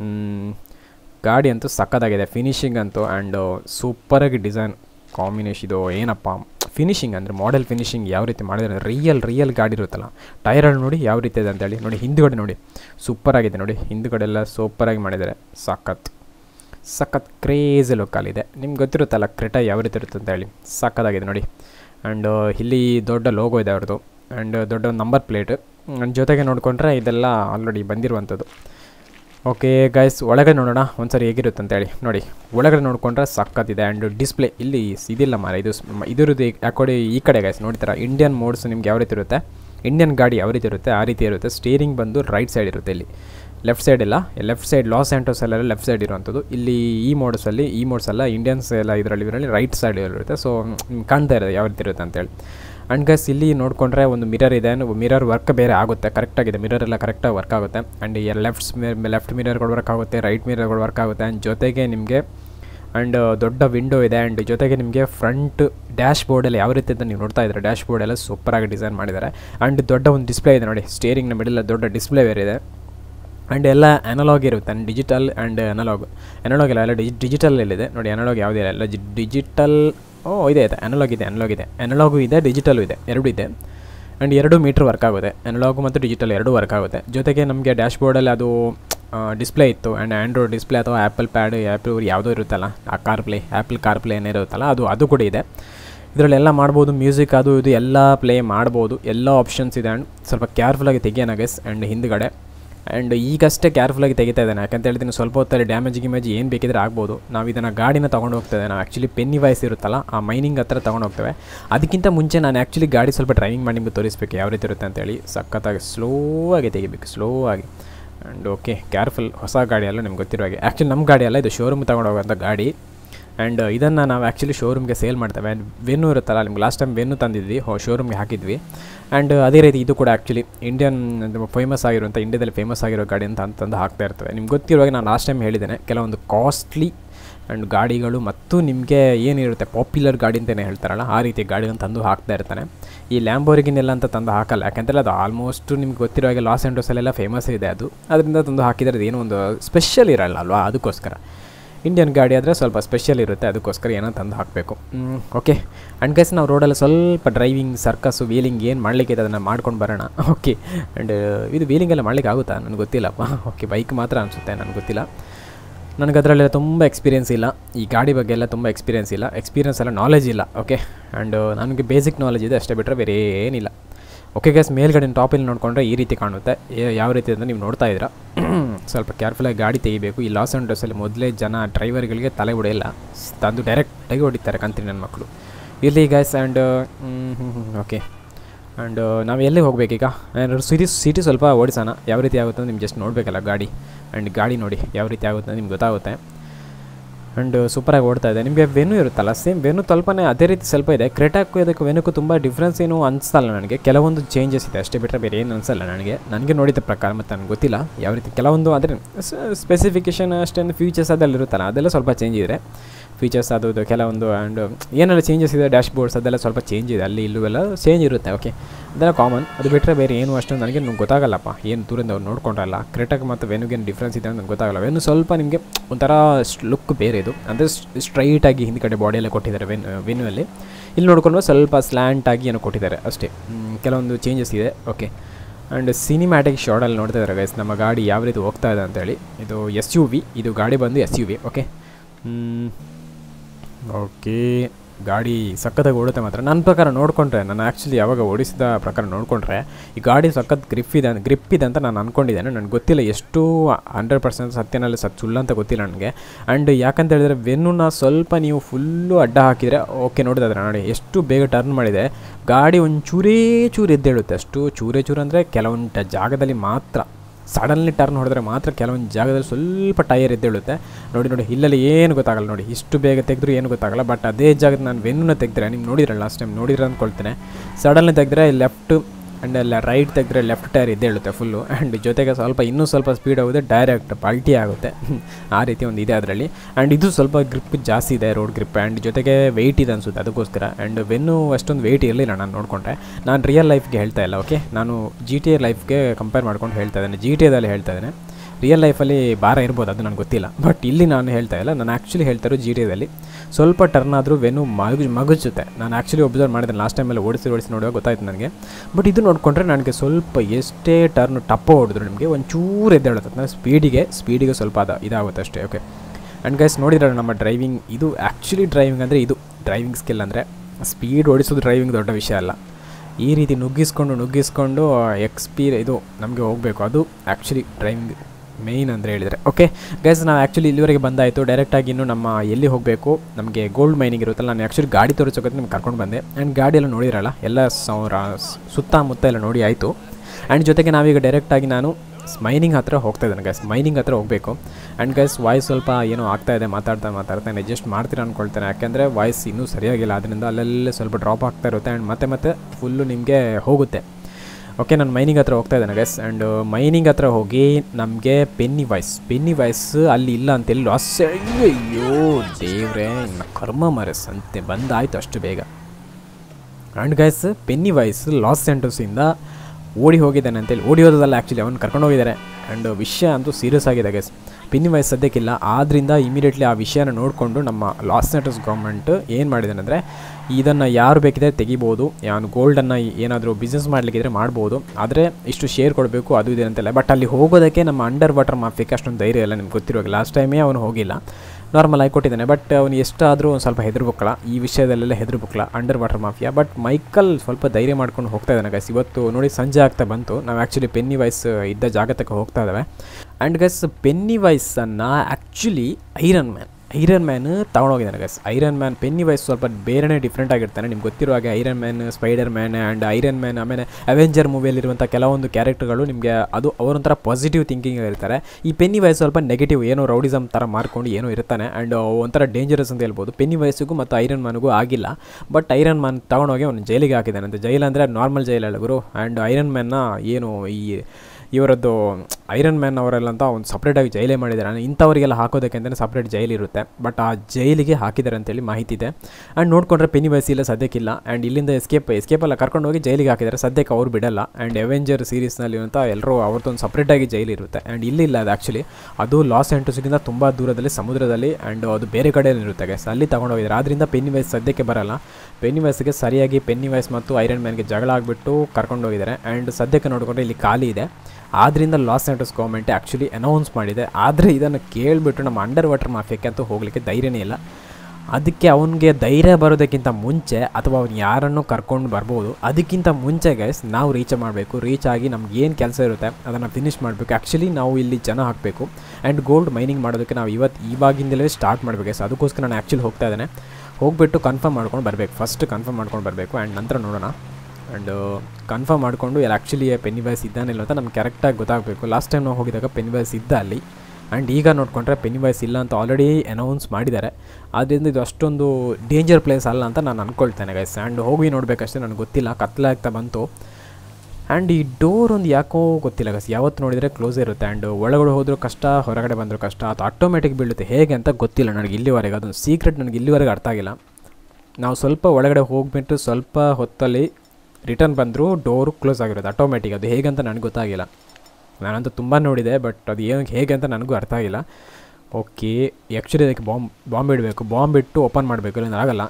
ಗಾಡಿ ಅಂತೂ ಸಕ್ಕತ್ತಾಗಿದೆ ಫಿನಿಶಿಂಗ್ ಅಂತೂ ಆ್ಯಂಡ್ ಸೂಪರಾಗಿ ಡಿಸೈನ್ ಕಾಂಬಿನೇಷನ್ ಇದು ಏನಪ್ಪ ಫಿನಿಶಿಂಗ್ ಅಂದರೆ ಮಾಡೆಲ್ ಫಿನಿಶಿಂಗ್ ಯಾವ ರೀತಿ ಮಾಡಿದ್ರೆ ರಿಯಲ್ ರಿಯಲ್ ಗಾಡಿ ಇರುತ್ತಲ್ಲ ಟೈರಲ್ಲಿ ನೋಡಿ ಯಾವ ರೀತಿ ಇದೆ ಅಂತೇಳಿ ನೋಡಿ ಹಿಂದುಗಡೆ ನೋಡಿ ಸೂಪರಾಗಿದೆ ನೋಡಿ ಹಿಂದುಗಡೆ ಎಲ್ಲ ಸೂಪರಾಗಿ ಮಾಡಿದ್ದಾರೆ ಸಖತ್ ಸಖತ್ ಕ್ರೇಜಿ ಲುಕ್ಕಲ್ಲಿದೆ ನಿಮ್ಗೆ ಗೊತ್ತಿರುತ್ತಲ್ಲ ಕ್ರೆಟಾ ಯಾವ ರೀತಿ ಇರುತ್ತೆ ಅಂತ ಹೇಳಿ ಸಖತ್ತಾಗಿದೆ ನೋಡಿ ಆ್ಯಂಡ್ ಇಲ್ಲಿ ದೊಡ್ಡ ಲೋಗೋ ಇದೆ ಅವ್ರದ್ದು ಆ್ಯಂಡ್ ದೊಡ್ಡ ನಂಬರ್ ಪ್ಲೇಟ್ ಆ್ಯಂಡ್ ಜೊತೆಗೆ ನೋಡಿಕೊಂಡ್ರೆ ಇದೆಲ್ಲ ಆಲ್ರೆಡಿ ಬಂದಿರುವಂಥದ್ದು ಓಕೆ ಗೈಸ್ ಒಳಗಡೆ ನೋಡೋಣ ಒಂದ್ಸರಿ ಹೇಗಿರುತ್ತೆ ಅಂತೇಳಿ ನೋಡಿ ಒಳಗಡೆ ನೋಡಿಕೊಂಡ್ರೆ ಸಖತ್ತಿದೆ ಆ್ಯಂಡ್ ಡಿಸ್ಪ್ಲೇ ಇಲ್ಲಿ ಇದಿಲ್ಲ ಮಾರ ಇದು ಇದರದ್ದು ಯಾಕೊಡಿ ಈ ಕಡೆ ಗೈಸ್ ನೋಡ್ತೀರಾ ಇಂಡಿಯನ್ ಮೋಡ್ಸ್ ನಿಮ್ಗೆ ಯಾವ ರೀತಿ ಇರುತ್ತೆ ಇಂಡಿಯನ್ ಗಾಡಿ ಯಾವ ರೀತಿ ಇರುತ್ತೆ ಆ ರೀತಿ ಇರುತ್ತೆ ಸ್ಟೇರಿಂಗ್ ಬಂದು ರೈಟ್ ಸೈಡ್ ಇರುತ್ತೆ ಇಲ್ಲಿ ಲೆಫ್ಟ್ ಸೈಡ್ ಇಲ್ಲ ಲೆಫ್ಟ್ ಸೈಡ್ ಲಾಸ್ ಆ್ಯಂಟೋಸ್ ಎಲ್ಲ ಲೆಫ್ಟ್ ಸೈಡ್ ಇರುವಂಥದ್ದು ಇಲ್ಲಿ ಈ ಮೋಡ್ಸಲ್ಲಿ ಈ ಮೋಡ್ಸ್ ಎಲ್ಲ ಇಂಡಿಯನ್ಸ್ ಎಲ್ಲ ಇದರಲ್ಲಿ ಇದರಲ್ಲಿ ರೈಟ್ ಸೈಡ್ ಇರುತ್ತೆ ಸೊ ನಿಮ್ಗೆ ಕಾಣ್ತಾ ಇರೋದು ಯಾವ ರೀತಿ ಇರುತ್ತೆ ಅಂತೇಳಿ ಆ್ಯಂಡ್ ಗಸ್ ಇಲ್ಲಿ ನೋಡಿಕೊಂಡ್ರೆ ಒಂದು ಮಿರರ್ ಇದೆ ಮಿರರ್ ವರ್ಕ್ ಬೇರೆ ಆಗುತ್ತೆ ಕರೆಕ್ಟಾಗಿದೆ ಮಿರರ್ ಎಲ್ಲ ಕರೆಕ್ಟಾಗಿ ವರ್ಕ್ ಆಗುತ್ತೆ ಆ್ಯಂಡ್ ಈ ಲೆಫ್ಟ್ಸ್ ಲೆಫ್ಟ್ ಮಿರರ್ಗಳು ವರ್ಕ್ ಆಗುತ್ತೆ ರೈಟ್ ಮಿರರ್ಗಳು ವರ್ಕ್ ಆಗುತ್ತೆ ಆ್ಯಂಡ್ ಜೊತೆಗೆ ನಿಮಗೆ ಆ್ಯಂಡ್ ದೊಡ್ಡ ವಿಂಡೋ ಇದೆ ಆ್ಯಂಡ್ ಜೊತೆಗೆ ನಿಮಗೆ ಫ್ರಂಟ್ ಡ್ಯಾಶ್ ಬೋರ್ಡಲ್ಲಿ ಯಾವ ರೀತಿ ಅಂತ ನೀವು ನೋಡ್ತಾ ಇದ್ದಾರೆ ಡ್ಯಾಶ್ ಬೋರ್ಡ್ ಎಲ್ಲ ಸೂಪರಾಗಿ ಡಿಸೈನ್ ಮಾಡಿದ್ದಾರೆ ಆ್ಯಂಡ್ ದೊಡ್ಡ ಒಂದು ಡಿಸ್ಪ್ಲೇ ಇದೆ ನೋಡಿ ಸ್ಟೇರಿಂಗ್ನ ಮಿಡಲ್ ದೊಡ್ಡ ಡಿಸ್ಪ್ಲೇ ಬೇರೆ ಇದೆ ಆ್ಯಂಡ್ ಎಲ್ಲ ಅನಲಾಗ್ ಇರುತ್ತೆ and digital and analogue analogue ಇಲ್ಲ ಎಲ್ಲ ಡಿಜಿ ಡಿಜಿಟಲಲ್ಲಿದೆ ನೋಡಿ ಅನಲಾಗ್ ಯಾವುದಿಲ್ಲ ಎಲ್ಲ ಡಿಜಿಟಲ್ ಓ ಇದೆ ಇದೆ ಅನಲಾಗ್ ಇದೆ ಅನಲಾಗ್ ಇದೆ ಅನಲಾಗು ಇದೆ ಡಿಜಿಟಲು ಇದೆ ಎರಡೂ ಇದೆ ಆ್ಯಂಡ್ ಎರಡು ಮೀಟ್ರ್ ವರ್ಕ್ ಆಗುತ್ತೆ ಅನಲಾಗು ಮತ್ತು ಡಿಜಿಟಲ್ ಎರಡೂ ವರ್ಕ್ ಆಗುತ್ತೆ ಜೊತೆಗೆ ನಮಗೆ ಡ್ಯಾಶ್ ಬೋರ್ಡಲ್ಲಿ ಅದು ಡಿಸ್ಪ್ಲೇ ಇತ್ತು ಆ್ಯಂಡ್ ಆ್ಯಂಡ್ರಾಯ್ಡ್ ಡಿಸ್ಪ್ಲೇ ಅಥವಾ ಆ್ಯಪಲ್ ಪ್ಯಾಡ್ ಆ್ಯಪಲ್ ಯಾವುದೋ ಇರುತ್ತಲ್ಲ ಆ CarPlay Apple CarPlay ಏನಿರುತ್ತಲ್ಲ ಅದು ಅದು ಕೂಡ ಇದೆ ಇದರಲ್ಲೆಲ್ಲ ಮಾಡ್ಬೋದು ಮ್ಯೂಸಿಕ್ ಅದು ಇದು ಎಲ್ಲ ಪ್ಲೇ ಮಾಡ್ಬೋದು ಎಲ್ಲ ಆಪ್ಷನ್ಸ್ ಇದೆ ಆ್ಯಂಡ್ ಸ್ವಲ್ಪ ಕೇರ್ಫುಲ್ಲಾಗಿ ತೆಗಿಯೋಣ ಗೈಸ್ ಆ್ಯಂಡ್ ಹಿಂದ್ಗಡೆ ಆ್ಯಂಡ್ ಈಗಷ್ಟೇ ಕೇರ್ಫುಲ್ಲಾಗಿ ತೆಗಿತಾ ಇದ್ದಾನೆ ಯಾಕಂತ ಹೇಳ್ತೀನಿ ಸ್ವಲ್ಪ ಹೊತ್ತಲ್ಲಿ ಡ್ಯಾಮೇಜ್ ಗಿಮೇಜ್ ಏನು ಬೇಕಿದ್ರೆ ಆಗ್ಬೋದು ನಾವು ಇದನ್ನು ಗಾಡಿನ ತೊಗೊಂಡು ಹೋಗ್ತೇವೆ ನಾವು ಆ್ಯಕ್ಚುಲಿ ಪೆನ್ನಿ ವಾಯ್ಸ್ ಇರುತ್ತಲ್ಲ ಆ ಮೈನಿಂಗ್ ಹತ್ರ ತೊಗೊಂಡು ಹೋಗ್ತೇವೆ ಅದಕ್ಕಿಂತ ಮುಂಚೆ ನಾನು ಆ್ಯಕ್ಚುಲಿ ಗಾಡಿ ಸ್ವಲ್ಪ ಡ್ರೈವಿಂಗ್ ಮಾಡಿ ನಿಮಗೆ ತೋರಿಸ್ಬೇಕು ಯಾವ ರೀತಿ ಇರುತ್ತೆ ಅಂತೇಳಿ ಸಖತ್ತಾಗಿ ಸ್ಲೋ ಆಗಿ ತೆಗಿಬೇಕು ಸ್ಲೋ ಆಗಿ ಆ್ಯಂಡ್ ಓಕೆ ಕೇರ್ಫುಲ್ ಹೊಸ ಗಾಡಿ ಅಲ್ಲ ನಿಮ್ಗೆ ಗೊತ್ತಿರೋ ಹಾಗೆ ಆ್ಯಕ್ಚುಲಿ ನಮ್ಮ ಗಾಡಿ ಅಲ್ಲ ಇದು ಶೋರೂಮ್ ತೊಗೊಂಡು ಹೋಗೋಂಥ ಗಾಡಿ ಆ್ಯಂಡ್ ಇದನ್ನು ನಾವು ಆ್ಯಕ್ಚುಲಿ ಶೋರೂಮ್ಗೆ ಸೇಲ್ ಮಾಡ್ತೇವೆ ಆ್ಯಂಡ್ ವೆನ್ನು ಇರುತ್ತಲ್ಲ ನಿಮ್ಗೆ ಲಾಸ್ಟ್ ಟೈಮ್ ವೆನ್ನು ತಂದಿದ್ವಿ ಹೋ ಶೋರೂಮ್ಗೆ ಹಾಕಿದ್ವಿ ಆ್ಯಂಡ್ ಅದೇ ರೀತಿ ಇದು ಕೂಡ ಆ್ಯಕ್ಚುಲಿ ಇಂಡಿಯನ್ ಫೇಮಸ್ ಆಗಿರುವಂಥ ಇಂಡಿಯಾದಲ್ಲಿ ಫೇಮಸ್ ಆಗಿರೋ ಗಾಡಿ ಅಂತ ಅಂತಂದು ಹಾಕ್ತಾ ಇರ್ತವೆ ನಿಮ್ಗೆ ಗೊತ್ತಿರುವಾಗ ನಾನು ಲಾಸ್ಟ್ ಟೈಮ್ ಹೇಳಿದ್ದೇನೆ ಕೆಲವೊಂದು ಕಾಸ್ಟ್ಲಿ ಆ್ಯಂಡ್ ಗಾಡಿಗಳು ಮತ್ತು ನಿಮಗೆ ಏನಿರುತ್ತೆ ಪಾಪ್ಯುಲರ್ ಗಾಡಿ ಅಂತಲೇ ಹೇಳ್ತಾರಲ್ಲ ಆ ರೀತಿ ಗಾಡಿಗಳನ್ನು ತಂದು ಹಾಕ್ತಾ ಇರ್ತಾನೆ ಈ ಲ್ಯಾಂಬೋರಿಗಿನೆಲ್ಲ ಅಂತ ತಂದು ಹಾಕಲ್ಲ ಯಾಕಂತೇಳಿ ಅದು ಆಲ್ಮೋಸ್ಟ್ ನಿಮ್ಗೆ ಗೊತ್ತಿರೋ ಹಾಗೆ ಲಾಸ್ ಆ್ಯಂಡೋಸಲ್ಲೆಲ್ಲ ಫೇಮಸ್ ಇದೆ ಅದು ಅದರಿಂದ ತಂದು ಹಾಕಿದರೆ ಏನೋ ಒಂದು ಸ್ಪೆಷಲ್ ಇರಲ್ಲ ಅಲ್ವಾ ಅದಕ್ಕೋಸ್ಕರ ಇಂಡಿಯನ್ ಗಾಡಿ ಆದರೆ ಸ್ವಲ್ಪ ಸ್ಪೆಷಲ್ ಇರುತ್ತೆ ಅದಕ್ಕೋಸ್ಕರ ಏನೋ ತಂದು ಹಾಕಬೇಕು ಓಕೆ ಆ್ಯಂಡ್ ಗೈಸ್ ನಾವು ರೋಡಲ್ಲಿ ಸ್ವಲ್ಪ ಡ್ರೈವಿಂಗ್ ಸರ್ಕಸ್ಸು ವೀಲಿಂಗ್ ಏನು ಮಾಡಲಿಕ್ಕೆ ಅದನ್ನು ಮಾಡ್ಕೊಂಡು ಬರೋಣ ಓಕೆ ಆ್ಯಂಡ್ ಇದು ವೀಲಿಂಗ್ ಎಲ್ಲ ಮಾಡ್ಲಿಕ್ಕೆ ಆಗುತ್ತಾ ನನಗೆ ಗೊತ್ತಿಲ್ಲಪ್ಪ ಓಕೆ ಬೈಕ್ ಮಾತ್ರ ಅನಿಸುತ್ತೆ ನನಗೆ ಗೊತ್ತಿಲ್ಲ ನನಗೆ ಅದರಲ್ಲೆಲ್ಲ ತುಂಬ ಎಕ್ಸ್ಪೀರಿಯನ್ಸ್ ಇಲ್ಲ ಈ ಗಾಡಿ ಬಗ್ಗೆ ಎಲ್ಲ ತುಂಬ ಎಕ್ಸ್ಪೀರಿಯನ್ಸ್ ಇಲ್ಲ ಎಕ್ಸ್ಪೀರಿಯನ್ಸ್ ಎಲ್ಲ ನಾಲೆಜ್ ಇಲ್ಲ ಓಕೆ ಆ್ಯಂಡ್ ನನಗೆ ಬೇಸಿಕ್ ನಾಲೆಜ್ ಇದೆ ಅಷ್ಟೇ ಬಿಟ್ಟರೆ ಬೇರೆ ಏನಿಲ್ಲ ಓಕೆ ಗ್ಯಾಸ್ ಮೇಲ್ಗಡೆ ಟಾಪಲ್ಲಿ ನೋಡಿಕೊಂಡ್ರೆ ಈ ರೀತಿ ಕಾಣುತ್ತೆ ಏ- ಯಾವ ರೀತಿ ಅಂತ ನೀವು ನೋಡ್ತಾ ಇದ್ದೀರಾ ಸ್ವಲ್ಪ ಕೇರ್ಫುಲ್ಲಾಗಿ ಗಾಡಿ ತೆಗಿಬೇಕು ಈ ಲಾಸ್ ಆ್ಯಂಡ್ ಮೊದಲೇ ಜನ ಡ್ರೈವರ್ಗಳಿಗೆ ತಲೆ ಹೊಡೆಯಲ್ಲ ತಂದು ಡೈರೆಕ್ಟಾಗಿ ಹೊಡಿತಾರೆ ಕಂತ್ರಿ ನನ್ನ ಮಕ್ಕಳು ಇಲ್ಲಿ ಗ್ಯಾಸ್ ಆ್ಯಂಡ್ ಓಕೆ ಆ್ಯಂಡ್ ನಾವು ಎಲ್ಲಿಗೆ ಹೋಗಬೇಕೀಗ ಏನಾದ್ರು ಸಿಟಿ ಸಿಟಿ ಸ್ವಲ್ಪ ಓಡಿಸೋಣ ಯಾವ ರೀತಿ ಆಗುತ್ತೆ ಅಂತ ನಿಮ್ಗೆ ಜಸ್ಟ್ ನೋಡಬೇಕಲ್ಲ ಗಾಡಿ ಆ್ಯಂಡ್ ಗಾಡಿ ನೋಡಿ ಯಾವ ರೀತಿ ಆಗುತ್ತೆ ಅಂತ ನಿಮ್ಗೆ ಗೊತ್ತಾಗುತ್ತೆ ಆ್ಯಂಡ್ ಸೂಪರಾಗಿ ಓಡ್ತಾ ಇದೆ ನಿಮಗೆ ವೆನು ಇರುತ್ತಲ್ಲ ಸೇಮ್ ವೆನು ತಲ್ಪನೆ ಅದೇ ರೀತಿ ಸ್ವಲ್ಪ ಇದೆ ಕ್ರೆಟಾಕ್ಕೂ ಇದಕ್ಕೆ ವೆನುಕ್ಕೂ ತುಂಬ ಡಿಫ್ರೆನ್ಸ್ ಏನು ಅನಿಸ್ತಲ್ಲ ನನಗೆ ಕೆಲವೊಂದು ಚೇಂಜಸ್ ಇದೆ ಅಷ್ಟೇ ಬಿಟ್ಟರೆ ಬೇರೆ ಏನು ಅನಿಸಲ್ಲ ನನಗೆ ನನಗೆ ನೋಡಿದ ಪ್ರಕಾರ ಮತ್ತು ನನಗೆ ಗೊತ್ತಿಲ್ಲ ಯಾವ ರೀತಿ ಕೆಲವೊಂದು ಆದರೆ ಸ್ಪೆಸಿಫಿಕೇಷನ್ ಅಷ್ಟೊಂದು ಫ್ಯೂಚರ್ಸ್ ಅದೆಲ್ಲ ಇರುತ್ತಲ್ಲ ಅದೆಲ್ಲ ಸ್ವಲ್ಪ ಚೇಂಜ್ ಇದೆ ಫೀಚರ್ಸ್ ಅದು ಇದು ಕೆಲವೊಂದು ಆ್ಯಂಡ್ ಏನೆಲ್ಲ ಚೇಂಜಸ್ ಇದೆ ಡ್ಯಾಶ್ ಬೋರ್ಡ್ಸ್ ಅದೆಲ್ಲ ಸ್ವಲ್ಪ ಚೇಂಜ್ ಇದೆ ಅಲ್ಲಿ ಇಲ್ಲೂ ಎಲ್ಲ ಚೇಂಜ್ ಇರುತ್ತೆ ಓಕೆ ಅದೆಲ್ಲ ಕಾಮನ್ ಅದು ಬಿಟ್ಟರೆ ಬೇರೆ ಏನು ಅಷ್ಟು ನನಗೆ ನಂಗೆ ಗೊತ್ತಾಗಲ್ಲಪ್ಪ ಏನು ದೂರಿಂದ ಅವ್ರು ನೋಡ್ಕೊಂಡ್ರಲ್ಲ ಕ್ರೆಟಕ್ ಮತ್ತು ವೆನುಗೇನು ಡಿಫ್ರೆನ್ಸ್ ಇದೆ ಅಂತ ನಂಗೆ ಗೊತ್ತಾಗಲ್ಲ ವೆನು ಸ್ವಲ್ಪ ನಿಮಗೆ ಒಂಥರ ಲುಕ್ ಬೇರೆ ಇದು ಅಂದರೆ ಸ್ಟ್ರೈಟಾಗಿ ಹಿಂದ್ಗಡೆ ಬಾಡಿಯೆಲ್ಲ ಕೊಟ್ಟಿದ್ದಾರೆ ವೆನ್ ವೆನ್ಯುವಲ್ಲಿ ಇಲ್ಲಿ ನೋಡ್ಕೊಂಡು ಸ್ವಲ್ಪ ಸ್ಲ್ಯಾಂಟಾಗಿ ಏನೋ ಕೊಟ್ಟಿದ್ದಾರೆ ಅಷ್ಟೇ ಹ್ಮ್, ಕೆಲವೊಂದು ಚೇಂಜಸ್ ಇದೆ ಓಕೆ ಆ್ಯಂಡ್ ಸಿನಿಮ್ಯಾಟಿಕ್ ಶಾರ್ಟಲ್ಲಿ ನೋಡ್ತಾ ಇದ್ದಾರೆ ಗೈಸ್ ನಮ್ಮ ಗಾಡಿ ಯಾವ ರೀತಿ ಹೋಗ್ತಾ ಇದೆ ಅಂತೇಳಿ ಇದು ಎಸ್ ಯು ವಿ ಇದು ಗಾಡಿ ಬಂದು S U V okay okay ಗಾಡಿ ಸಖತ್ತಾಗಿ ಓಡುತ್ತೆ ಮಾತ್ರ ನನ್ನ ಪ್ರಕಾರ ನೋಡಿಕೊಂಡ್ರೆ ನಾನು ಆ್ಯಕ್ಚುಲಿ ಯಾವಾಗ ಓಡಿಸಿದ ಪ್ರಕಾರ ನೋಡಿಕೊಂಡ್ರೆ ಈ ಗಾಡಿ ಸಖತ್ ಗ್ರಿಪ್ ಇದೆ ಗ್ರಿಪ್ ಇದೆ ಅಂತ ನಾನು ಅಂದ್ಕೊಂಡಿದ್ದೇನೆ ನನಗೆ ಗೊತ್ತಿಲ್ಲ ಎಷ್ಟು ಹಂಡ್ರೆಡ್ ಪರ್ಸೆಂಟ್ ಸತ್ಯನಲ್ಲಿ ಸತ್ ಸುಳ್ಳು ಅಂತ ಗೊತ್ತಿಲ್ಲ ನನಗೆ ಆ್ಯಂಡ್ ಯಾಕಂತ ಹೇಳಿದ್ರೆ ವೆನ್ನುನ ಸ್ವಲ್ಪ ನೀವು ಫುಲ್ಲು ಅಡ್ಡ ಹಾಕಿದರೆ ಓಕೆ ನೋಡಿದ್ರೆ ನೋಡಿ ಎಷ್ಟು ಬೇಗ ಟರ್ನ್ ಮಾಡಿದೆ ಗಾಡಿ ಒಂದು ಚೂರೇ ಚೂರು ಎದ್ದೇಳುತ್ತೆ ಅಷ್ಟು ಚೂರೇ ಚೂರು ಅಂದರೆ ಕೆಲವೊಂದು ಜಾಗದಲ್ಲಿ ಮಾತ್ರ ಸಡನ್ಲಿ ಟರ್ನ್ ಹೊಡೆದ್ರೆ ಮಾತ್ರ ಕೆಲವೊಂದು ಜಾಗದಲ್ಲಿ ಸ್ವಲ್ಪ ಟೈರ್ ಎದ್ದೇಳುತ್ತೆ ನೋಡಿ ನೋಡಿ ಇಲ್ಲಲ್ಲಿ ಏನು ಗೊತ್ತಾಗಲ್ಲ ನೋಡಿ ಇಷ್ಟು ಬೇಗ ತೆಗೆದ್ರು ಏನು ಗೊತ್ತಾಗಲ್ಲ ಬಟ್ ಅದೇ ಜಾಗದ ನಾನು ವೆನ್ನನ್ನ ತೆಗೆದ್ರೆ ನಿಮ್ಗೆ ನೋಡಿರಲ್ಲ ಲಾಸ್ಟ್ ಟೈಮ್ ನೋಡಿರ ಅಂದ್ಕೊಳ್ತೇನೆ ಸಡನ್ಲಿ ತೆಗೆದ್ರೆ ಲೆಫ್ಟ್ ಆ್ಯಂಡ್ ಅಲ್ಲ ರೈಟ್ ತೆಗೆದ್ರೆ ಲೆಫ್ಟ್ ಟೈರ್ ಎದ್ದೇಳುತ್ತೆ ಫುಲ್ಲು ಆ್ಯಂಡ್ ಜೊತೆಗೆ ಸ್ವಲ್ಪ ಇನ್ನೂ ಸ್ವಲ್ಪ ಸ್ಪೀಡ್ ಆಗುತ್ತೆ ಡೈರೆಕ್ಟ್ ಪಲ್ಟಿ ಆಗುತ್ತೆ ಆ ರೀತಿ ಒಂದು ಇದೆ ಅದರಲ್ಲಿ ಆ್ಯಂಡ್ ಇದು ಸ್ವಲ್ಪ ಗ್ರಿಪ್ ಜಾಸ್ತಿ ಇದೆ ರೋಡ್ ಗ್ರಿಪ್ ಆ್ಯಂಡ್ ಜೊತೆಗೆ ವೆಯ್ಟ್ ಇದೆ ಅನಿಸುತ್ತೆ ಅದಕ್ಕೋಸ್ಕರ ಆ್ಯಂಡ್ ವೆನ್ನು ಅಷ್ಟೊಂದು ವೆಯ್ಟ್ ಇರಲಿಲ್ಲ ನಾನು ನೋಡಿಕೊಂಡ್ರೆ ನಾನು ರಿಯಲ್ ಲೈಫ್ಗೆ ಹೇಳ್ತಾ ಇಲ್ಲ ಓಕೆ ನಾನು ಜಿ ಟಿ ಎ ಲೈಫ್ಗೆ ಕಂಪೇರ್ ಮಾಡ್ಕೊಂಡು ಹೇಳ್ತಾ ಇದ್ದೇನೆ ಜಿ ಟಿ ಎದಲ್ಲಿ ಹೇಳ್ತಾ ಇದ್ದೇನೆ ರಿಯಲ್ ಲೈಫಲ್ಲಿ ಭಾರ ಇರ್ಬೋದು ಅದು ನನಗೆ ಗೊತ್ತಿಲ್ಲ ಬಟ್ ಇಲ್ಲಿ ನಾನು ಹೇಳ್ತಾ ಇಲ್ಲ ನಾನು ಆ್ಯಕ್ಚುಲಿ ಹೇಳ್ತಾ ಇರೋ ಜಿ ಟಿ ಎದಲ್ಲಿ ಸ್ವಲ್ಪ ಟರ್ನ್ ಆದರೂ ವೆನು ಮಗು ಮಗುಚುತ್ತೆ ನಾನು ಆ್ಯಕ್ಚುಲಿ ಒಬ್ಸರ್ವ್ ಮಾಡಿದೆ ಲಾಸ್ಟ್ ಟೈಮೆಲ್ಲ ಓಡಿಸಿ ಓಡಿಸಿ ನೋಡುವಾಗ ಗೊತ್ತಾಯ್ತು ನನಗೆ ಬಟ್ ಇದು ನೋಡಿಕೊಂಡ್ರೆ ನನಗೆ ಸ್ವಲ್ಪ ಎಷ್ಟೇ ಟರ್ನ್ ಟಪ್ಪ ಹೊಡೆದ್ರು ನಿಮಗೆ ಒಂಚೂರು ಎದ್ದೇಳುತ್ತೆ ಅಂದರೆ ಸ್ಪೀಡಿಗೆ ಸ್ಪೀಡಿಗೆ ಸ್ವಲ್ಪ ಅದ ಇದಾಗುತ್ತೆ ಅಷ್ಟೇ ಓಕೆ ಆ್ಯಂಡ್ ಗೈಸ್ ನೋಡಿದ್ರೆ ನಮ್ಮ ಡ್ರೈವಿಂಗ್ ಇದು ಆ್ಯಕ್ಚುಲಿ ಡ್ರೈವಿಂಗ್ ಅಂದರೆ ಇದು ಡ್ರೈವಿಂಗ್ ಸ್ಕಿಲ್ ಅಂದರೆ ಸ್ಪೀಡ್ ಓಡಿಸೋದು ಡ್ರೈವಿಂಗ್ ದೊಡ್ಡ ವಿಷಯ ಅಲ್ಲ ಈ ರೀತಿ ನುಗ್ಗಿಸ್ಕೊಂಡು ನುಗ್ಗಿಸ್ಕೊಂಡು ಎಕ್ಸ್ಪೀರ್ ಇದು ನಮಗೆ ಹೋಗಬೇಕು ಅದು ಆ್ಯಕ್ಚುಲಿ ಡ್ರೈವಿಂಗ್ ಮೇಯ್ನ್ ಅಂದರೆ ಹೇಳಿದರೆ ಓಕೆ ಗೈಸ್ ನಾವು ಆ್ಯಕ್ಚುಲಿ ಇಲ್ಲಿವರೆಗೆ ಬಂದಾಯಿತು ಡೈರೆಕ್ಟಾಗಿ ಇನ್ನು ನಮ್ಮ ಎಲ್ಲಿ ಹೋಗಬೇಕು ನಮಗೆ ಗೋಲ್ಡ್ ಮೈನಿಂಗ್ ಇರುತ್ತಲ್ಲ ನಾನು ಆ್ಯಕ್ಚುಲಿ ಗಾಡಿ ತೋರಿಸೋಕೆ ನಿಮ್ಗೆ ಕರ್ಕೊಂಡು ಬಂದೆ ಆ್ಯಂಡ್ ಗಾಡಿ ಎಲ್ಲ ನೋಡಿರಲ್ಲ ಎಲ್ಲ ಸಾವಿರ ಸುತ್ತಮುತ್ತ ಎಲ್ಲ ನೋಡಿ ಆಯಿತು ಆ್ಯಂಡ್ ಜೊತೆಗೆ ನಾವೀಗ ಡೈರೆಕ್ಟಾಗಿ ನಾನು ಮೈನಿಂಗ್ ಹತ್ರ ಹೋಗ್ತಾ ಇದ್ದೇನೆ ಗೈಸ್ ಮೈನಿಂಗ್ ಹತ್ರ ಹೋಗಬೇಕು ಆ್ಯಂಡ್ ಗೈಸ್ ವಾಯ್ಸ್ ಸ್ವಲ್ಪ ಏನೋ ಆಗ್ತಾ ಇದೆ ಮಾತಾಡ್ತಾ ಮಾತಾಡ್ತಾ ಅಡ್ಜಸ್ಟ್ ಮಾಡ್ತೀರಾ ಅಂದ್ಕೊಳ್ತೇನೆ ಯಾಕೆಂದರೆ ವಾಯ್ಸ್ ಇನ್ನೂ ಸರಿಯಾಗಿಲ್ಲ ಅದರಿಂದ ಅಲ್ಲೆಲ್ಲ ಸ್ವಲ್ಪ ಡ್ರಾಪ್ ಆಗ್ತಾ ಇರುತ್ತೆ ಆ್ಯಂಡ್ ಮತ್ತೆ ಮತ್ತೆ ಫುಲ್ಲು ನಿಮಗೆ ಹೋಗುತ್ತೆ ಓಕೆ ನಾನು ಮೈನಿಂಗ್ ಹತ್ರ ಹೋಗ್ತಾ ಇದ್ದೇನೆ ಗೈಸ್ ಆ್ಯಂಡ್ ಮೈನಿಂಗ್ ಹತ್ರ ಹೋಗಿ ನಮಗೆ ಪೆನ್ನಿ ವಾಯ್ಸ್ ಪೆನ್ನಿ ವಾಯ್ಸ್ ಅಲ್ಲಿ ಇಲ್ಲ ಅಂತೇಳಿ ಲಾಸ್ ಅಯ್ಯೋ ದೇವ್ರೆ ಇನ್ನು ಕರ್ಮ ಮರೆ ಸಂತೆ ಬಂದಾಯಿತು ಅಷ್ಟು ಬೇಗ and guys Pennywise Los ಸೆಂಟರ್ಸಿಂದ ಓಡಿ ಹೋಗಿದ್ದಾನೆ ಅಂತೇಳಿ ಓಡಿ ಹೋದಲ್ಲ ಆ್ಯಕ್ಚುಲಿ ಅವನು ಕರ್ಕೊಂಡು ಹೋಗಿದ್ದಾರೆ ಆ್ಯಂಡ್ ವಿಷಯ ಅಂತೂ ಸೀರಿಯಸ್ ಆಗಿದೆ ಗೈಸ್ ಪಿನ್ನಿ ವಾಯ್ಸ್ ಸದ್ಯಕ್ಕಿಲ್ಲ ಆದ್ದರಿಂದ ಇಮಿಡಿಯೇಟ್ಲಿ ಆ ವಿಷಯನ ನೋಡಿಕೊಂಡು ನಮ್ಮ ಲಾಸ್ ಸೆಂಟರ್ಸ್ ಗೌರ್ಮೆಂಟ್ ಏನು ಮಾಡಿದ್ದಾನೆ ಅಂದರೆ ಇದನ್ನು ಯಾರು ಬೇಕಿದ್ರೆ ತೆಗಿಬೋದು ಯಾನು ಗೋಲ್ಡನ್ನು ಏನಾದರೂ ಬಿಸ್ನೆಸ್ ಮಾಡಲಿಕ್ಕಿದ್ರೆ ಮಾಡ್ಬೋದು ಆದರೆ ಇಷ್ಟು ಶೇರ್ ಕೊಡಬೇಕು ಅದು ಇದೆ ಅಂತೆಲ್ಲ ಬಟ್ ಅಲ್ಲಿ ಹೋಗೋದಕ್ಕೆ ನಮ್ಮ ಅಂಡರ್ ವಾಟರ್ ಮಾಫಿಯಕ್ಕೆ ಅಷ್ಟೊಂದು ಧೈರ್ಯ ಇಲ್ಲ ನಿಮ್ಗೆ ಗೊತ್ತಿರುವಾಗ ಲಾಸ್ಟ್ ಟೈಮೇ ಅವನು ಹೋಗಿಲ್ಲ ನಾರ್ಮಲ್ ಆಗಿ ಕೊಟ್ಟಿದ್ದಾನೆ ಬಟ್ ಅವನು ಎಷ್ಟಾದರೂ ಒಂದು ಸ್ವಲ್ಪ ಹೆದರ್ಬೇಕಲ್ಲ ಈ ವಿಷಯದಲ್ಲೆಲ್ಲ ಹೆದರ್ಬೇಕಲ್ಲ underwater mafia but Michael ಸ್ವಲ್ಪ ಧೈರ್ಯ ಮಾಡ್ಕೊಂಡು ಹೋಗ್ತಾ ಇದ್ದಾನೆ ಗೈಸ್ ಇವತ್ತು ನೋಡಿ ಸಂಜೆ ಆಗ್ತಾ ಬಂತು ನಾವು ಆ್ಯಕ್ಚುಲಿ ಪೆನ್ನಿ ವಾಯ್ಸ್ ಇದ್ದ ಜಾಗ ತಕ್ಕ ಹೋಗ್ತಾ ಇದ್ದಾವೆ ಆ್ಯಂಡ್ ಗೈಸ್ ಪೆನ್ನಿ ವಾಯ್ಸನ್ನು actually Iron Man Iron Man ತೊಗೊಂಡೋಗಿದ್ದಾನೆ guys Iron Man Pennywise ಸ್ವಲ್ಪ ಬೇರೆನೇ ಡಿಫ್ರೆಂಟ್ ಆಗಿರ್ತಾನೆ ನಿಮ್ಗೆ ಗೊತ್ತಿರೋ ಹಾಗೆ Iron Man Spider Man and Iron Man ಆಮೇಲೆ ಅವೆಂಜರ್ ಮೂವಿಯಲ್ಲಿರುವಂಥ ಕೆಲವೊಂದು ಕ್ಯಾರೆಕ್ಟರ್ಗಳು ನಿಮಗೆ ಅದು ಅವರೊಂಥರ ಪಾಸಿಟಿವ್ ಥಿಂಕಿಂಗ್ ಇರ್ತಾರೆ ಈ ಪೆನ್ನಿ ವೈಸ್ ಸ್ವಲ್ಪ ನೆಗೆಟಿವ್ ಏನೋ ರೌಡಿಸಮ್ ಥರ ಮಾಡ್ಕೊಂಡು ಏನೋ ಇರ್ತಾನೆ ಆ್ಯಂಡ್ ಒಂಥರ ಡೇಂಜರಸ್ ಅಂತ ಹೇಳ್ಬೋದು ಪೆನ್ನಿ ವಯಸ್ಸಿಗೂ ಮತ್ತು ಐರನ್ ಮ್ಯಾನ್ಗೂ ಆಗಿಲ್ಲ ಬಟ್ ಐರನ್ ಮ್ಯಾನ್ ತೊಗೊಂಡೋಗಿ ಅವ್ನು ಜೈಲಿಗೆ ಹಾಕಿದ್ದಾನೆ ಅಂತ ಜೈಲ್ ಅಂದರೆ ನಾರ್ಮಲ್ ಜೈಲ್ ಅಲ್ಲ ಗುರು ಆ್ಯಂಡ್ ಐರನ್ ಮ್ಯಾನ್ನ ಏನು ಈ ಇವರದ್ದು ಐರನ್ ಮ್ಯಾನ್ ಅವರೆಲ್ಲ ಅಂತ ಒಂದು ಸಪ್ರೇಟಾಗಿ ಜೈಲೇ ಮಾಡಿದ್ದಾರೆ ಇಂಥವರಿಗೆಲ್ಲ ಹಾಕೋದಕ್ಕೆ ಅಂತಲೇ ಸಪ್ರೇಟ್ ಜೈಲ್ ಇರುತ್ತೆ ಬಟ್ ಆ ಜೈಲಿಗೆ ಹಾಕಿದ್ದಾರೆ ಅಂತೇಳಿ ಮಾಹಿತಿ ಇದೆ ಆ್ಯಂಡ್ ನೋಡಿಕೊಂಡ್ರೆ ಪೆನಿ ವೈಸ್ ಇಲ್ಲ ಸದ್ಯಕ್ಕಿಲ್ಲ ಆ್ಯಂಡ್ ಇಲ್ಲಿಂದ ಎಸ್ಕೇಪ್ ಎಸ್ಕೇಪೆಲ್ಲ ಕರ್ಕೊಂಡು ಹೋಗಿ ಜೈಲಿಗೆ ಹಾಕಿದ್ದಾರೆ ಸದ್ಯಕ್ಕೆ ಅವ್ರು ಬಿಡಲ್ಲ ಆ್ಯಂಡ್ ಅವೆಂಜರ್ ಸೀರೀಸ್ನಲ್ಲಿ ಅಂತ ಎಲ್ಲರೂ ಅವ್ರದ್ದೊಂದು ಸಪ್ರೇಟಾಗಿ ಜೈಲ್ ಇರುತ್ತೆ ಆ್ಯಂಡ್ ಇಲ್ಲಿಲ್ಲ ಅದು ಆ್ಯಕ್ಚುಲಿ ಅದು ಲಾಸ್ ಆ್ಯಂಟೋಸ್ಗಿಂತ ತುಂಬ ದೂರದಲ್ಲಿ ಸಮುದ್ರದಲ್ಲಿ ಆ್ಯಂಡ್ ಅದು ಬೇರೆ ಕಡೆಯಲ್ಲಿ ಇರುತ್ತೆ ಗೈಸ್ ಅಲ್ಲಿ ತಗೊಂಡು ಹೋಗಿದ್ದಾರೆ ಆದ್ದರಿಂದ ಪೆನ್ನಿ ವೈಸ್ ಸದ್ಯಕ್ಕೆ ಬರಲ್ಲ ಪೆನ್ನಿ ವೈಸ್ಗೆ ಸರಿಯಾಗಿ ಪೆನ್ನಿ ವೈಸ್ ಮತ್ತು ಐರನ್ ಮ್ಯಾನ್ಗೆ ಜಗಳ ಆಗಿಬಿಟ್ಟು ಕರ್ಕೊಂಡು ಹೋಗಿದ್ದಾರೆ ಆ್ಯಂಡ್ ಸದ್ಯಕ್ಕೆ ನೋಡಿಕೊಂಡ್ರೆ ಇಲ್ಲಿ ಖಾಲಿ ಇದೆ ಆದ್ದರಿಂದ Los Santos government actually announce ಮಾಡಿದೆ ಆದರೆ ಇದನ್ನು ಕೇಳಿಬಿಟ್ಟು ನಮ್ಮ ಅಂಡರ್ ವಾಟರ್ ಮಾಫಿಯಾಕ್ಕೆ ಅಂತೂ ಹೋಗಲಿಕ್ಕೆ ಧೈರ್ಯನೇ ಇಲ್ಲ ಅದಕ್ಕೆ ಅವನಿಗೆ ಧೈರ್ಯ ಬರೋದಕ್ಕಿಂತ ಮುಂಚೆ ಅಥವಾ ಅವ್ನು ಯಾರನ್ನು ಕರ್ಕೊಂಡು ಬರ್ಬೋದು ಅದಕ್ಕಿಂತ ಮುಂಚೆ ಗೈಸ್ ನಾವು ರೀಚ್ ಮಾಡಬೇಕು ರೀಚ್ ಆಗಿ ನಮ್ಗೆ ಏನು ಕೆಲಸ ಇರುತ್ತೆ ಅದನ್ನು ಫಿನಿಷ್ ಮಾಡಬೇಕು ಆ್ಯಕ್ಚುಲಿ ನಾವು ಇಲ್ಲಿ ಜನ ಹಾಕಬೇಕು ಆ್ಯಂಡ್ ಗೋಲ್ಡ್ ಮೈನಿಂಗ್ ಮಾಡೋದಕ್ಕೆ ನಾವು ಇವತ್ತು ಇವಾಗಿಂದಲೇ ಸ್ಟಾರ್ಟ್ ಮಾಡಬೇಕು ಗೈಸ್ ಅದಕ್ಕೋಸ್ಕರ ನಾನು ಆ್ಯಕ್ಚುಲಿ ಹೋಗ್ತಾ ಇದ್ದೇನೆ ಹೋಗ್ಬಿಟ್ಟು ಕನ್ಫರ್ಮ್ ಮಾಡ್ಕೊಂಡು ಬರಬೇಕು ಫಸ್ಟ್ ಕನ್ಫರ್ಮ್ ಮಾಡ್ಕೊಂಡು ಬರಬೇಕು ಆ್ಯಂಡ್ ನಂತರ ನೋಡೋಣ ಆ್ಯಂಡ್ ಕನ್ಫರ್ಮ್ ಮಾಡಿಕೊಂಡು ಎಲ್ಲ ಆ್ಯಕ್ಚುಲಿ ಪೆನ್ನಿ ವೈಸ್ ಇದ್ದಾನಿಲ್ಲ ಅಂತ ನಮ್ಗೆ ಕರೆಕ್ಟಾಗಿ ಗೊತ್ತಾಗಬೇಕು ಲಾಸ್ಟ್ ಟೈಮ್ ನಾವು ಹೋಗಿದಾಗ ಪೆನ್ನಿ ವೈಸ್ ಇದ್ದ ಅಲ್ಲಿ ಆ್ಯಂಡ್ ಈಗ ನೋಡಿಕೊಂಡ್ರೆ ಪೆನ್ನಿ ವೈಸ್ ಇಲ್ಲ ಅಂತ ಆಲ್ರೆಡಿ ಅನೌನ್ಸ್ ಮಾಡಿದ್ದಾರೆ ಆದ್ದರಿಂದ ಇದು ಅಷ್ಟೊಂದು ಡೇಂಜರ್ ಪ್ಲೇಸ್ ಅಲ್ಲ ಅಂತ ನಾನು ಅಂದ್ಕೊಳ್ತೇನೆ ಗೈಸ್ ಆ್ಯಂಡ್ ಹೋಗಿ ನೋಡಬೇಕಷ್ಟೇ ನನಗೆ ಗೊತ್ತಿಲ್ಲ ಕತ್ಲೆ ಆಗ್ತಾ ಬಂತು ಆ್ಯಂಡ್ ಈ ಡೋರ್ ಒಂದು ಯಾಕೋ ಗೊತ್ತಿಲ್ಲ ಗಸ್ ಯಾವತ್ತು ನೋಡಿದರೆ ಕ್ಲೋಸ್ ಇರುತ್ತೆ ಆ್ಯಂಡ್ ಒಳಗಡೆ ಹೋದರೂ ಕಷ್ಟ ಹೊರಗಡೆ ಬಂದರೂ ಕಷ್ಟ ಅದು ಆಟೋಮೆಟಿಕ್ ಬೀಳುತ್ತೆ ಹೇಗೆ ಅಂತ ಗೊತ್ತಿಲ್ಲ ನನಗೆ ಇಲ್ಲಿವರೆಗೆ ಅದೊಂದು ಸೀಕ್ರೆಟ್ ನನಗೆ ಇಲ್ಲಿವರೆಗೆ ಅರ್ಥ ಆಗಿಲ್ಲ ನಾವು ಸ್ವಲ್ಪ ಒಳಗಡೆ ಹೋಗ್ಬಿಟ್ಟು ಸ್ವಲ್ಪ ಹೊತ್ತಲ್ಲಿ ರಿಟರ್ನ್ ಬಂದರೂ ಡೋರು ಕ್ಲೋಸ್ ಆಗಿರೋದು ಆಟೋಮೆಟಿಕ್ ಅದು ಹೇಗಂತ ನನಗೆ ಗೊತ್ತಾಗಿಲ್ಲ ನಾನಂತೂ ತುಂಬ ನೋಡಿದೆ ಬಟ್ ಅದು ಏನು ಹೇಗೆ ಅಂತ ನನಗೂ ಅರ್ಥ ಆಗಿಲ್ಲ ಓಕೆ ಆ್ಯಕ್ಚುಲಿ ಅದಕ್ಕೆ ಬಾಂಬ್ ಬಾಂಬ್ ಇಡಬೇಕು ಬಾಂಬ್ ಇಟ್ಟು ಓಪನ್ ಮಾಡಬೇಕು ಇಲ್ಲ ಆಗಲ್ಲ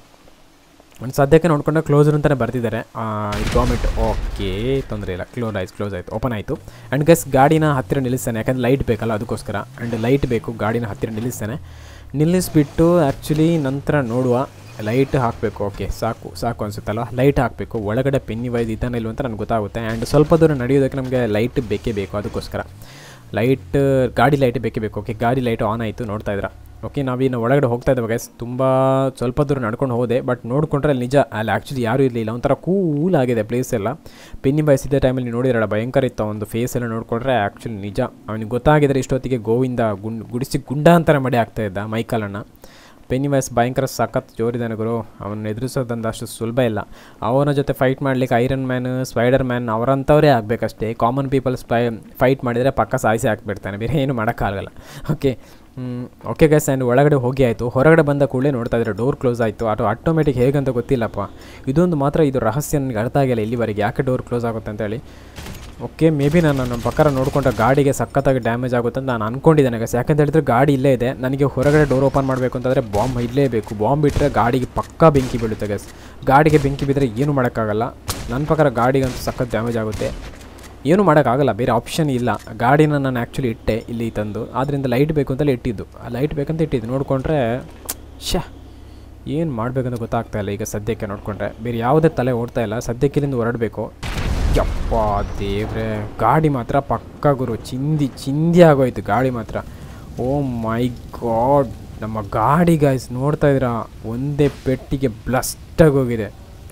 ಒಂದು ಸದ್ಯಕ್ಕೆ ನೋಡ್ಕೊಂಡ್ರೆ ಕ್ಲೋಸರ್ ಅಂತಲೇ ಬರ್ತಿದ್ದಾರೆ ಇದು ಬಾಂಬ್ ಓಕೆ ತೊಂದರೆ ಇಲ್ಲ ಕ್ಲೋಸ್ ಆಯ್ತು ಕ್ಲೋಸ್ ಆಯಿತು ಓಪನ್ ಆಯಿತು ಆ್ಯಂಡ್ ಗಸ್ ಗಾಡಿನ ಹತ್ತಿರ ನಿಲ್ಲಿಸ್ತಾನೆ ಯಾಕಂದರೆ ಲೈಟ್ ಬೇಕಲ್ಲ ಅದಕ್ಕೋಸ್ಕರ ಆ್ಯಂಡ್ ಲೈಟ್ ಬೇಕು ಗಾಡಿನ ಹತ್ತಿರ ನಿಲ್ಲಿಸ್ತಾನೆ ನಿಲ್ಲಿಸ್ಬಿಟ್ಟು ಆ್ಯಕ್ಚುಲಿ ನಂತರ ನೋಡುವ ಲೈಟ್ ಹಾಕಬೇಕು ಓಕೆ ಸಾಕು ಸಾಕು ಅನಿಸುತ್ತಲ್ವ ಲೈಟ್ ಹಾಕಬೇಕು ಒಳಗಡೆ ಪೆನ್ನಿ ವೈಸ್ ಇದ್ದಾನೆ ಇಲ್ವ ಅಂತ ನನಗೆ ಗೊತ್ತಾಗುತ್ತೆ ಆ್ಯಂಡ್ ಸ್ವಲ್ಪ ದೂರ ನಡೆಯೋದಕ್ಕೆ ನಮಗೆ ಲೈಟ್ ಬೇಕೇ ಬೇಕು ಅದಕ್ಕೋಸ್ಕರ ಲೈಟ್ ಗಾಡಿ ಲೈಟ್ ಬೇಕೇ ಬೇಕು ಓಕೆ ಗಾಡಿ ಲೈಟ್ ಆನ್ ಆಯಿತು ನೋಡ್ತಾ ಇದ್ದೀರಾ ಓಕೆ ನಾವಿನ್ನು ಒಳಗಡೆ ಹೋಗ್ತಾ ಇದ್ದೇವೆ ಗೈಸ್ ತುಂಬ ಸ್ವಲ್ಪ ದೂರ ನಡ್ಕೊಂಡು ಹೋದೆ ಬಟ್ ನೋಡಿಕೊಂಡ್ರೆ ಅಲ್ಲಿ ನಿಜ ಅಲ್ಲಿ ಆ್ಯಕ್ಚುಲಿ ಯಾರೂ ಇರಲಿಲ್ಲ ಒಂಥರ ಕೂಲ್ ಆಗಿದೆ ಪ್ಲೇಸ್ ಎಲ್ಲ ಪೆನ್ನಿ ಬಯಸಿದ್ದ ಟೈಮಲ್ಲಿ ನೀವು ನೋಡಿರಲ್ಲ ಭಯಂಕರ ಇತ್ತು ಒಂದು ಫೇಸ್ ಎಲ್ಲ ನೋಡಿಕೊಂಡ್ರೆ ಆ್ಯಕ್ಚುಲಿ ನಿಜ ಅವನಿಗೆ ಗೊತ್ತಾಗಿದ್ರೆ ಇಷ್ಟೊತ್ತಿಗೆ ಗೋವಿಂದ ಗುಂಡ್ ಗುಡಿಸಿ ಗುಂಡಾಂತರ ಮಡಿ ಆಗ್ತಾ ಇದ್ದ ಮೈಕಲನ್ನು ಪೆನ್ನಿ ವೈಸ್ ಭಯಂಕರ ಸಖತ್ ಜೋರಿದ್ದಾನೆ ಗುರು ಅವನ್ನ ಎದುರಿಸೋದಂದು ಅಷ್ಟು ಸುಲಭ ಇಲ್ಲ ಅವನ ಜೊತೆ ಫೈಟ್ ಮಾಡಲಿಕ್ಕೆ ಐರನ್ ಮ್ಯಾನ್ ಸ್ಪೈಡರ್ ಮ್ಯಾನ್ ಅವರಂಥವರೇ ಆಗಬೇಕಷ್ಟೇ ಕಾಮನ್ ಪೀಪಲ್ ಸ್ಪೈ ಫೈಟ್ ಮಾಡಿದರೆ ಪಕ್ಕ ಸಾಯಿಸಿ ಹಾಕ್ಬಿಡ್ತಾನೆ ಬೇರೆ ಏನು ಮಾಡೋಕ್ಕಾಗಲ್ಲ ಓಕೆ ಓಕೆ ಗೈಸ್ ಆ್ಯಂಡ್ ಒಳಗಡೆ ಹೋಗಿ ಆಯಿತು ಹೊರಗಡೆ ಬಂದ ಕೂಡಲೇ ನೋಡ್ತಾ ಇದ್ದಾರೆ ಡೋರ್ ಕ್ಲೋಸ್ ಆಯಿತು ಅದು ಆಟೋಮೆಟಿಕ್ ಹೇಗಂತ ಗೊತ್ತಿಲ್ಲಪ್ಪ ಇದೊಂದು ಮಾತ್ರ ಇದು ರಹಸ್ಯ ನನಗೆ ಅರ್ಥ ಆಗಿಲ್ಲ ಇಲ್ಲಿವರೆಗೆ ಯಾಕೆ ಡೋರ್ ಕ್ಲೋಸ್ ಆಗುತ್ತೆ ಅಂತೇಳಿ ಓಕೆ ಮೇ ಬಿ ನಾನು ನಮ್ಮ ಪ್ರಕಾರ ನೋಡಿಕೊಂಡ್ರೆ ಗಾಡಿಗೆ ಸಖತ್ತಾಗಿ ಡ್ಯಾಮೇಜ್ ಆಗುತ್ತೆ ಅಂತ ನಾನು ಅಂದ್ಕೊಂಡಿದ್ದೇನೆ ಗಸ್ ಯಾಕಂತ ಹೇಳಿದ್ರೆ ಗಾಡಿ ಇಲ್ಲೇ ಇದೆ ನನಗೆ ಹೊರಗಡೆ ಡೋರ್ ಓಪನ್ ಮಾಡಬೇಕು ಅಂತಂದರೆ ಬಾಂಬ್ ಇಡಲೇಬೇಕು ಬಾಂಬ್ ಬಿಟ್ಟರೆ ಗಾಡಿಗೆ ಪಕ್ಕಾ ಬೆಂಕಿ ಬೀಳುತ್ತೆ ಗಸ್ ಗಾಡಿಗೆ ಬೆಂಕಿ ಬಿದ್ದರೆ ಏನು ಮಾಡೋಕ್ಕಾಗಲ್ಲ ನನ್ನ ಪ್ರಕಾರ ಗಾಡಿಗಂತೂ ಸಖತ್ ಡ್ಯಾಮೇಜ್ ಆಗುತ್ತೆ ಏನು ಮಾಡೋಕ್ಕಾಗಲ್ಲ ಬೇರೆ ಆಪ್ಷನ್ ಇಲ್ಲ ಗಾಡಿನ ನಾನು ಆ್ಯಕ್ಚುಲಿ ಇಟ್ಟೆ ಇಲ್ಲಿ ತಂದು ಆದ್ದರಿಂದ ಲೈಟ್ ಬೇಕು ಅಂತಲೇ ಇಟ್ಟಿದ್ದು ಆ ಲೈಟ್ ಬೇಕಂತ ಇಟ್ಟಿದ್ದು ನೋಡಿಕೊಂಡ್ರೆ ಶ್ಯಾ ಏನು ಮಾಡಬೇಕಂತ ಗೊತ್ತಾಗ್ತಾ ಇಲ್ಲ ಈಗ ಸದ್ಯಕ್ಕೆ ನೋಡಿಕೊಂಡ್ರೆ ಬೇರೆ ಯಾವುದೇ ತಲೆ ಓಡ್ತಾ ಇಲ್ಲ ಸದ್ಯಕ್ಕೆ ಇಲ್ಲಿಂದ ಹೊರಡಬೇಕು ಯಪ್ಪ ದೇವ್ರೆ ಗಾಡಿ ಮಾತ್ರ ಪಕ್ಕ ಗುರು ಚಿಂದಿ ಚಿಂದಿ ಆಗೋಯ್ತು ಗಾಡಿ ಮಾತ್ರ ಓ ಮೈ ಗಾಡ್ ನಮ್ಮ ಗಾಡಿ ಗಾಯ್ಸ್ ನೋಡ್ತಾ ಇದ್ದೀರಾ ಒಂದೇ ಪೆಟ್ಟಿಗೆ ಬ್ಲಸ್ಟಾಗಿ ಹೋಗಿದೆ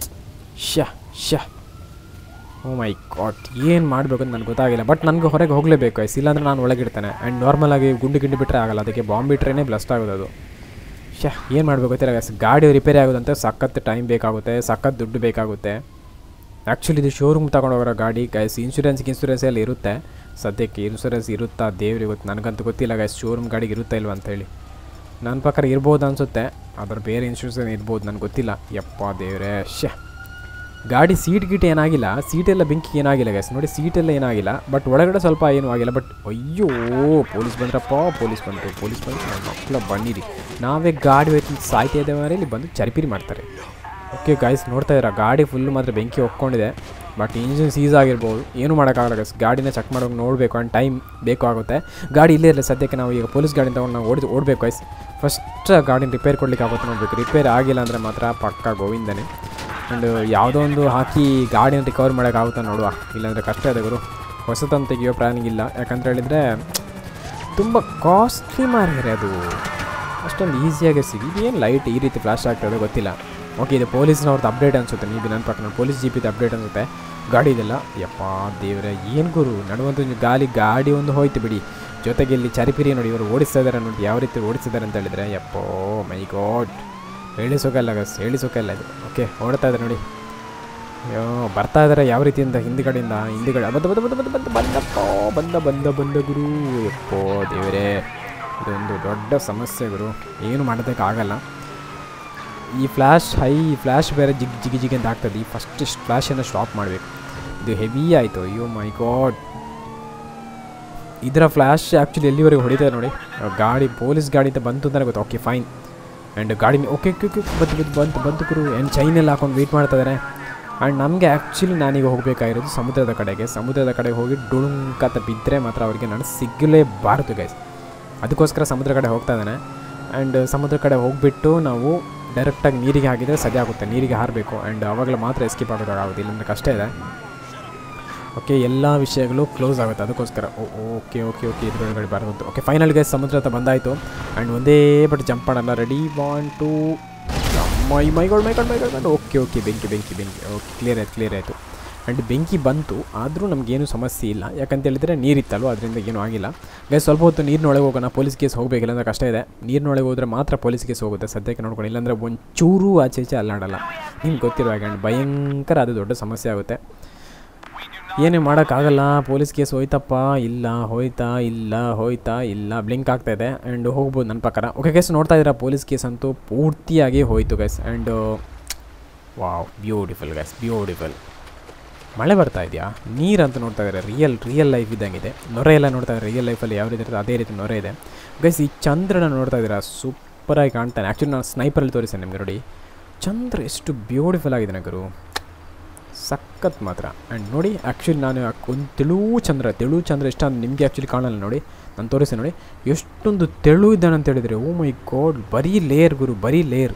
ಶ್ಯಾ ಶ್ಯಾ ಓ ಮೈ ಗಾಡ್ ಏನು ಮಾಡಬೇಕು ಅಂತ ನನಗೆ ಗೊತ್ತಾಗಿಲ್ಲ ಬಟ್ ನನಗೆ ಹೊರಗೆ ಹೋಗಲೇಬೇಕು ಗೈಸ್ ಇಲ್ಲಾಂದ್ರೆ ನಾನು ಒಳಗಿಡ್ತೇನೆ ಆ್ಯಂಡ್ ನಾರ್ಮಲಾಗಿ ಗುಂಡು ಗಿಂಡು ಬಿಟ್ಟರೆ ಆಗಲ್ಲ ಅದಕ್ಕೆ ಬಾಂಬ್ ಬಿಟ್ರೇ ಬ್ಲಸ್ಟ್ ಆಗೋದು ಅದು ಶ್ಯಾ ಏನು ಮಾಡಬೇಕು ಗೊತ್ತಿಲ್ಲ ಗೈಸ್ ಗಾಡಿ ರಿಪೇರಿ ಆಗೋದಂತೆ ಸಖತ್ ಟೈಮ್ ಬೇಕಾಗುತ್ತೆ ಸಖತ್ ದುಡ್ಡು ಬೇಕಾಗುತ್ತೆ ಆ್ಯಕ್ಚುಲಿ ಇದು ಶೋರೂಮ್ ತಗೊಂಡು ಹೋಗಿರೋ ಗಾಡಿ ಗೈಸ್ ಇನ್ಶೂರೆನ್ಸ್ಗೆ ಇನ್ಶೂರೆನ್ಸ್ ಎಲ್ಲ ಇರುತ್ತೆ ಸದ್ಯಕ್ಕೆ ಇನ್ಶೂರೆನ್ಸ್ ಇರುತ್ತಾ ದೇವ್ರಿಗೆ ಗೊತ್ತು ನನಗಂತೂ ಗೊತ್ತಿಲ್ಲ ಗೈಸ್ ಶೋರೂಮ್ ಗಾಡಿಗೆ ಇರುತ್ತಾ ಇಲ್ವ ಅಂತೇಳಿ ನನ್ನ ಪ್ರಕಾರ ಇರ್ಬೋದು ಅನಿಸುತ್ತೆ ಅದ್ರ ಬೇರೆ ಇನ್ಶೂರೆನ್ಸ್ ಇರ್ಬೋದು ನನಗೆ ಗೊತ್ತಿಲ್ಲ ಯಪ್ಪ ದೇವ್ರೆ ಶ್ಯಾ ಗಾಡಿ ಸೀಟ್ ಗೀಟ್ ಏನಾಗಿಲ್ಲ ಸೀಟೆಲ್ಲ ಬೆಂಕಿ ಏನಾಗಿಲ್ಲ ಗೈಸ್ ನೋಡಿ ಸೀಟೆಲ್ಲ ಏನಾಗಿಲ್ಲ ಬಟ್ ಒಳಗಡೆ ಸ್ವಲ್ಪ ಏನೂ ಆಗಿಲ್ಲ ಬಟ್ ಅಯ್ಯೋ ಪೊಲೀಸ್ ಬಂದ್ರಪ್ಪ ಪೊಲೀಸ್ ಬಂದರು ಪೊಲೀಸ್ ಬಂದು ನನ್ನ ಮಕ್ಕಳ ಬನ್ನಿರಿ ನಾವೇ ಗಾಡಿ ಹೋಯ್ತು ಸಾಯ್ತಾ ಇದ್ದೇವೆ ಅಂದರೆ ಇಲ್ಲಿ ಬಂದು ಚರಿಪಿರಿ ಮಾಡ್ತಾರೆ ಓಕೆ ಗಾಯ್ಸ್ ನೋಡ್ತಾ ಇದ್ದೀರಾ ಗಾಡಿ ಫುಲ್ಲು ಮಾತ್ರ ಬೆಂಕಿ ಹೊಕ್ಕೊಂಡಿದೆ ಬಟ್ ಇಂಜಿನ್ ಸೀಸ್ ಆಗಿರ್ಬೋದು ಏನು ಮಾಡೋಕ್ಕಾಗಲ್ಲ ಗೈಸ್ ಗಾಡಿನ ಚೆಕ್ ಮಾಡೋಕೆ ನೋಡಬೇಕು ಆ್ಯಂಡ್ ಟೈಮ್ ಬೇಕು ಆಗುತ್ತೆ ಗಾಡಿ ಇಲ್ಲೇ ಇರಲಿ ಸದ್ಯಕ್ಕೆ ನಾವು ಈಗ ಪೊಲೀಸ್ ಗಾಡಿನ ತೊಗೊಂಡು ನಾವು ಓಡಿ ಓಡಬೇಕು ಗೈಸ್ ಫಸ್ಟ್ ಗಾಡಿನ ರಿಪೇರ್ ಕೊಡ್ಲಿಕ್ಕೆ ಆಗುತ್ತೆ ನೋಡಬೇಕು ರಿಪೇರ್ ಆಗಿಲ್ಲ ಅಂದರೆ ಮಾತ್ರ ಪಕ್ಕ ಗೋವಿಂದನೇ ಆ್ಯಂಡ್ ಯಾವುದೋ ಒಂದು ಹಾಕಿ ಗಾಡಿನ ರಿಕವರ್ ಮಾಡೋಕ್ಕಾಗುತ್ತಾ ನೋಡುವ ಇಲ್ಲಾಂದರೆ ಕಷ್ಟ ಇದೆ ಗುರು ಹೊಸತನ್ನು ತೆಗಿಯೋ ಪ್ಲಾನಿಂಗ್ ಇಲ್ಲ ಯಾಕಂತ ಹೇಳಿದರೆ ತುಂಬ ಕಾಸ್ಟ್ಲಿ ಮಾರಿದ್ದಾರೆ ಅದು ಅಷ್ಟೊಂದು ಈಸಿಯಾಗಿ ಸಿಗಿ ಏನು ಲೈಟ್ ಈ ರೀತಿ ಫ್ಲಾಶ್ ಆಗ್ತದೆ ಗೊತ್ತಿಲ್ಲ ಓಕೆ ಇದು ಪೊಲೀಸ್ನವ್ರದ್ದು ಅಪ್ಡೇಟ್ ಅನಿಸುತ್ತೆ ನೀವು ನನ್ನ ಪ್ರಕಾರ ಪೊಲೀಸ್ ಜಿ ಪಿದು ಅಪ್ಡೇಟ್ ಅನಿಸುತ್ತೆ ಗಾಡಿ ಇದೆಲ್ಲ ಯಪ್ಪ ದೇವ್ರೆ ಏನು ಗುರು ನಡುವಂತ ಗಾಲಿ ಗಾಡಿ ಒಂದು ಹೋಯ್ತು ಬಿಡಿ ಜೊತೆಗೆ ಇಲ್ಲಿ ಚರಿಪಿರಿ ನೋಡಿ ಇವರು ಓಡಿಸ್ತಾ ಇದ್ದಾರೆ ನೋಡಿ ಯಾವ ರೀತಿ ಓಡಿಸಿದ್ದಾರೆ ಅಂತ ಹೇಳಿದ್ರೆ ಯಪ್ಪೋ ಮೈ ಗಾಡ್ ಹೇಳಿಸೋಕಲ್ಲ ಗಸ್ ಹೇಳಿಸೋಕಲ್ಲ ಇದು ಓಕೆ ಓಡ್ತಾ ಇದೆ ನೋಡಿ ಅಯ್ಯೋ ಬರ್ತಾ ಇದ್ದಾರೆ ಯಾವ ರೀತಿಯಿಂದ ಹಿಂದ್ಗಡೆಯಿಂದ ಹಿಂದ್ಗಡೆ ಬಂದ ಬಂದ ಬಂದ ಬಂದ ಬಂದ ಬಂದಪ್ಪ ಬಂದ ಬಂದ ಬಂದ ಗುರು ಯಪ್ಪೋ ದೇವರೇ ಇದೊಂದು ದೊಡ್ಡ ಸಮಸ್ಯೆ ಗುರು ಏನು ಮಾಡೋದಕ್ಕಾಗಲ್ಲ ಈ ಫ್ಲ್ಯಾಶ್ ಹೈ ಫ್ಲ್ಯಾಶ್ ಬೇರೆ ಜಿಗ್ ಜಿಗಿ ಜಿಗಿ ಅಂತ ಆಗ್ತದೆ ಈ ಫಸ್ಟ್ ಫ್ಲ್ಯಾಶನ್ನು ಸ್ಟಾಪ್ ಮಾಡಬೇಕು ಇದು ಹೆವಿ ಆಯಿತು ಅಯ್ಯೋ ಮೈ ಗಾಡ್ ಇದರ ಫ್ಲ್ಯಾಶ್ ಆ್ಯಕ್ಚುಲಿ ಎಲ್ಲಿವರೆಗೆ ಹೊಡಿತಾರೆ ನೋಡಿ ಆ ಗಾಡಿ ಪೊಲೀಸ್ ಗಾಡಿ ಅಂತ ಬಂತು ಅಂತಲೇ ಗೊತ್ತು ಓಕೆ ಫೈನ್ ಆ್ಯಂಡ್ ಗಾಡಿ ಓಕೆ ಓಕೆ ಓಕೆ ಬಂತು ಬಂತು ಬಂತು ಬಂತು ಗುರು ಏನು ಚೈನೆಲ್ಲ ಹಾಕೊಂಡು ವೆಯ್ಟ್ ಮಾಡ್ತಾ ಇದ್ದಾರೆ ಆ್ಯಂಡ್ ನಮಗೆ ಆ್ಯಕ್ಚುಲಿ ನಾನೀಗ ಹೋಗಬೇಕಾಗಿರೋದು ಸಮುದ್ರದ ಕಡೆಗೆ ಸಮುದ್ರದ ಕಡೆಗೆ ಹೋಗಿ ಡುಳುಂಕತ ಬಿದ್ದರೆ ಮಾತ್ರ ಅವರಿಗೆ ನಾನು ಸಿಗಲೇಬಾರದು ಗೈಸ್ ಅದಕ್ಕೋಸ್ಕರ ಸಮುದ್ರ ಕಡೆ ಹೋಗ್ತಾ ಇದ್ದಾನೆ ಆ್ಯಂಡ್ ಸಮುದ್ರ ಕಡೆ ಹೋಗಿಬಿಟ್ಟು ನಾವು ಡೈರೆಕ್ಟಾಗಿ ನೀರಿಗೆ ಹಾಕಿದರೆ ಸದ್ಯ ಆಗುತ್ತೆ ನೀರಿಗೆ ಹಾರಬೇಕು ಆ್ಯಂಡ್ ಆವಾಗಲೇ ಮಾತ್ರ ಎಸ್ಕೇಪ್ ಆಗೋದಾಗುತ್ತೆ ಇಲ್ಲಾಂದರೆ ಕಷ್ಟ ಇದೆ ಓಕೆ ಎಲ್ಲ ವಿಷಯಗಳು ಕ್ಲೋಸ್ ಆಗುತ್ತೆ ಅದಕ್ಕೋಸ್ಕರ ಓಕೆ ಓಕೆ ಓಕೆ ಇದ್ರೊಳಗಡೆ ಬರೋದು ಓಕೆ ಫೈನಲ್ ಗೈಸ್ ಸಮುದ್ರ ಹತ್ರ ಬಂದಾಯಿತು ಆ್ಯಂಡ್ ಒಂದೇ ಬಟ್ ಜಂಪ್ ಮಾಡಲ್ಲ ರೆಡಿ ಒನ್ ಟು ಮೈ ಮೈಗಳು ಮೈಗಳು ಮೈಗಳು ಬಂದು ಓಕೆ ಓಕೆ ಬೆಂಕಿ ಬೆಂಕಿ ಬೆಂಕಿ ಓಕೆ ಕ್ಲಿಯರ್ ಆಯ್ತು ಕ್ಲಿಯರ್ ಆಯಿತು ಆ್ಯಂಡ್ ಬೆಂಕಿ ಬಂತು ಆದರೂ ನಮಗೇನು ಸಮಸ್ಯೆ ಇಲ್ಲ ಯಾಕಂತ ಹೇಳಿದರೆ ನೀರಿತ್ತಲ್ವ ಅದರಿಂದ ಏನೂ ಆಗಿಲ್ಲ ಗೈಸ್ ಸ್ವಲ್ಪ ಹೊತ್ತು ನೀರಿನೊಳಗೆ ಹೋಗೋಣ ಪೊಲೀಸ್ ಕೇಸ್ ಹೋಗಬೇಕಿಲ್ಲ ಅಂದರೆ ಕಷ್ಟ ಇದೆ ನೀರಿನೊಳಗೆ ಹೋದರೆ ಮಾತ್ರ ಪೊಲೀಸ್ ಕೇಸ್ ಹೋಗುತ್ತೆ ಸದ್ಯಕ್ಕೆ ನೋಡ್ಕೊಂಡು ಇಲ್ಲಾಂದರೆ ಒಂಚೂರು ಆಚೆ ಈಚೆ ಅಲ್ಲಾಡಲ್ಲ ನಿಮ್ಗೆ ಗೊತ್ತಿರೋ ಹಾಗೆ ಆ್ಯಂಡ್ ಭಯಂಕರ ಅದು ದೊಡ್ಡ ಸಮಸ್ಯೆ ಆಗುತ್ತೆ ಏನೇ ಮಾಡೋಕ್ಕಾಗಲ್ಲ ಪೊಲೀಸ್ ಕೇಸ್ ಹೋಯ್ತಪ್ಪ ಇಲ್ಲ ಹೋಯ್ತಾ ಇಲ್ಲ ಹೋಯ್ತಾ ಇಲ್ಲ ಬ್ಲಿಂಕ್ ಆಗ್ತಾ ಇದೆ ಆ್ಯಂಡ್ ಹೋಗ್ಬೋದು ನನ್ನ ಪ್ರಕಾರ ಓಕೆ ಗೈಸ್ ನೋಡ್ತಾ ಇದ್ದೀರಾ ಪೊಲೀಸ್ ಕೇಸ್ ಅಂತೂ ಪೂರ್ತಿಯಾಗಿ ಹೋಯ್ತು guys and wow beautiful guys beautiful ಮಳೆ ಬರ್ತಾ ಇದೆಯಾ ನೀರು ಅಂತ ನೋಡ್ತಾ ಇದ್ದಾರೆ ರಿಯಲ್ ರಿಯಲ್ ಲೈಫ್ ಇದ್ದಂಗಿದೆ ನೊರೆ ಎಲ್ಲ ನೋಡ್ತಾ ಇದ್ದಾರೆ ರಿಯಲ್ ಲೈಫಲ್ಲಿ ಯಾವ ರೀತಿ ಇರುತ್ತೆ ಅದೇ ರೀತಿ ನೊರೆ ಇದೆ ಗೈಸ್ ಈ ಚಂದ್ರನ ನೋಡ್ತಾ ಇದ್ದೀರಾ ಸೂಪರಾಗಿ ಕಾಣ್ತಾನೆ ಆ್ಯಕ್ಚುಲಿ ನಾನು ಸ್ನೈಪರಲ್ಲಿ ತೋರಿಸ್ತೇನೆ ನಿಮಗೆ ನೋಡಿ ಚಂದ್ರ ಎಷ್ಟು ಬ್ಯೂಟಿಫುಲ್ ಆಗಿದೆ ಗುರು ಸಖತ್ ಮಾತ್ರ ಆ್ಯಂಡ್ ನೋಡಿ ಆ್ಯಕ್ಚುಲಿ ನಾನು ಒಂದು ತೆಳು ಚಂದ್ರ ತೆಳು ಚಂದ್ರ ಎಷ್ಟು ಅಂತ ನಿಮಗೆ ಆ್ಯಕ್ಚುಲಿ ಕಾಣಲ್ಲ ನೋಡಿ ನಾನು ತೋರಿಸ್ತೇನೆ ನೋಡಿ ಎಷ್ಟೊಂದು ತೆಳು ಇದ್ದಾನೆ ಅಂತ ಹೇಳಿದರೆ ಓ ಮೈ ಗಾಡ್ ಬರೀ ಲೇಯರ್ ಗುರು ಬರೀ ಲೇಯರ್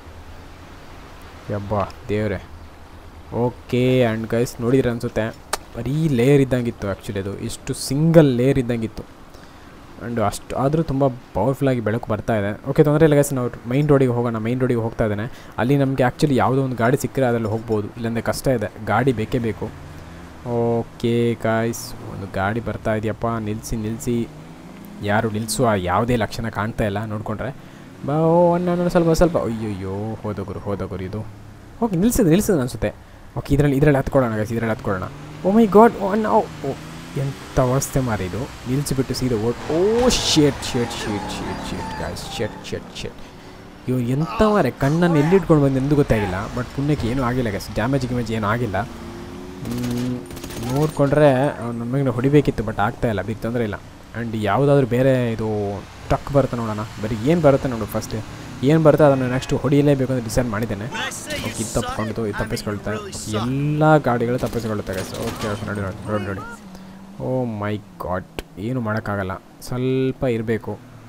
ಯಬ್ಬಾ ದೇವ್ರೆ ಓಕೆ ಆ್ಯಂಡ್ ಗೈಸ್ ನೋಡಿದ್ರೆ ಅನಿಸುತ್ತೆ ಬರೀ ಲೇಯರ್ ಇದ್ದಂಗಿತ್ತು ಆ್ಯಕ್ಚುಲಿ ಅದು ಇಷ್ಟು ಸಿಂಗಲ್ ಲೇಯರ್ ಇದ್ದಂಗಿತ್ತು ಆ್ಯಂಡ್ ಅಷ್ಟು ಆದರೂ ತುಂಬ ಪವರ್ಫುಲ್ಲಾಗಿ ಬೆಳಕು ಬರ್ತಾ ಇದೆ ಓಕೆ ತೊಂದರೆ ಇಲ್ಲ ಗೈಸ್ ನಾವು ಮೈನ್ ರೋಡಿಗೆ ಹೋಗೋಣ ಮೈನ್ ರೋಡಿಗೆ ಹೋಗ್ತಾ ಇದ್ದಾನೆ ಅಲ್ಲಿ ನಮಗೆ ಆ್ಯಕ್ಚುಲಿ ಯಾವುದೋ ಒಂದು ಗಾಡಿ ಸಿಕ್ಕರೆ ಅದರಲ್ಲಿ ಹೋಗ್ಬೋದು ಇಲ್ಲಾಂದರೆ ಕಷ್ಟ ಇದೆ ಗಾಡಿ ಬೇಕೇ ಬೇಕು ಓಕೆ ಗಾಯ್ಸ್ ಒಂದು ಗಾಡಿ ಬರ್ತಾ ಇದೆಯಪ್ಪ ನಿಲ್ಲಿಸಿ ನಿಲ್ಲಿಸಿ ಯಾರು ನಿಲ್ಲಿಸುವ ಯಾವುದೇ ಲಕ್ಷಣ ಕಾಣ್ತಾ ಇಲ್ಲ ನೋಡಿಕೊಂಡ್ರೆ ಬಾ ಓ ನಾನು ಸ್ವಲ್ಪ ಸ್ವಲ್ಪ ಅಯ್ಯಯ್ಯೋ ಹೋದಗುರು ಹೋದಗುರು ಇದು ಓಕೆ ನಿಲ್ಸಿದ್ದು ನಿಲ್ಸಿದ್ದು ಅನಿಸುತ್ತೆ ಓಕೆ ಇದರಲ್ಲಿ ಇದರಲ್ಲಿ ಹತ್ಕೊಳ್ಳೋಣ ಗೈಸ್ ಇದರಲ್ಲಿ ಹತ್ಕೊಳ್ಳೋಣ ಓ ಮೈ ಗಾಡ್ ಓ ನಾವು ಓ ಎಂಥ ಅವಸ್ಥೆ ಮಾರಿ ಇದು ನಿಲ್ಲಿಸಿಬಿಟ್ಟು ಸೀದಾ ಓಡ್ oh shit shit shit shit shit guys shit shit shit ಇವ್ ಎಂಥ ಮಾರೆ ಕಣ್ಣನ್ನು ಎಲ್ಲಿಟ್ಕೊಂಡು ಬಂದು ಎಂದು ಗೊತ್ತಾಗಿಲ್ಲ ಬಟ್ ಪುಣ್ಯಕ್ಕೆ ಏನೂ ಆಗಿಲ್ಲ ಗೈಸ್ ಡ್ಯಾಮೇಜ್ ಗಿಮೇಜ್ ಏನೂ ಆಗಿಲ್ಲ ಮ್, ನೋಡಿಕೊಂಡ್ರೆ ನಮಗೆ ಹೊಡಿಬೇಕಿತ್ತು ಬಟ್ ಆಗ್ತಾ ಇಲ್ಲ ಬಿಗ್ ತೊಂದರೆ ಇಲ್ಲ ಆ್ಯಂಡ್ ಯಾವುದಾದ್ರೂ ಬೇರೆ ಇದು ಟ್ರಕ್ ಬರುತ್ತೆ ನೋಡೋಣ ಬರೀ ಏನು ಬರುತ್ತೆ ನೋಡು ಫಸ್ಟ್ ಏನು ಬರುತ್ತೆ ಅದನ್ನು ನೆಕ್ಸ್ಟ್ ಹೊಡಿಯಲೇಬೇಕು ಅಂತ ಡಿಸೈಡ್ ಮಾಡಿದ್ದೇನೆ ಓಕೆ ಇದು ತಪ್ಪಿಕೊಂಡು ಇದು ತಪ್ಪಿಸ್ಕೊಳ್ತಾ ಎಲ್ಲ ಗಾಡಿಗಳು ತಪ್ಪಿಸ್ಕೊಳ್ತಾರೆ ಗೈಸ್ ಓಕೆ ಓಕೆ ನೋಡಿ ನೋಡಿ ನೋಡಿ ನೋಡಿ ಓ ಮೈ ಗಾಡ್ ಏನು ಮಾಡೋಕ್ಕಾಗಲ್ಲ ಸ್ವಲ್ಪ ಇರಬೇಕು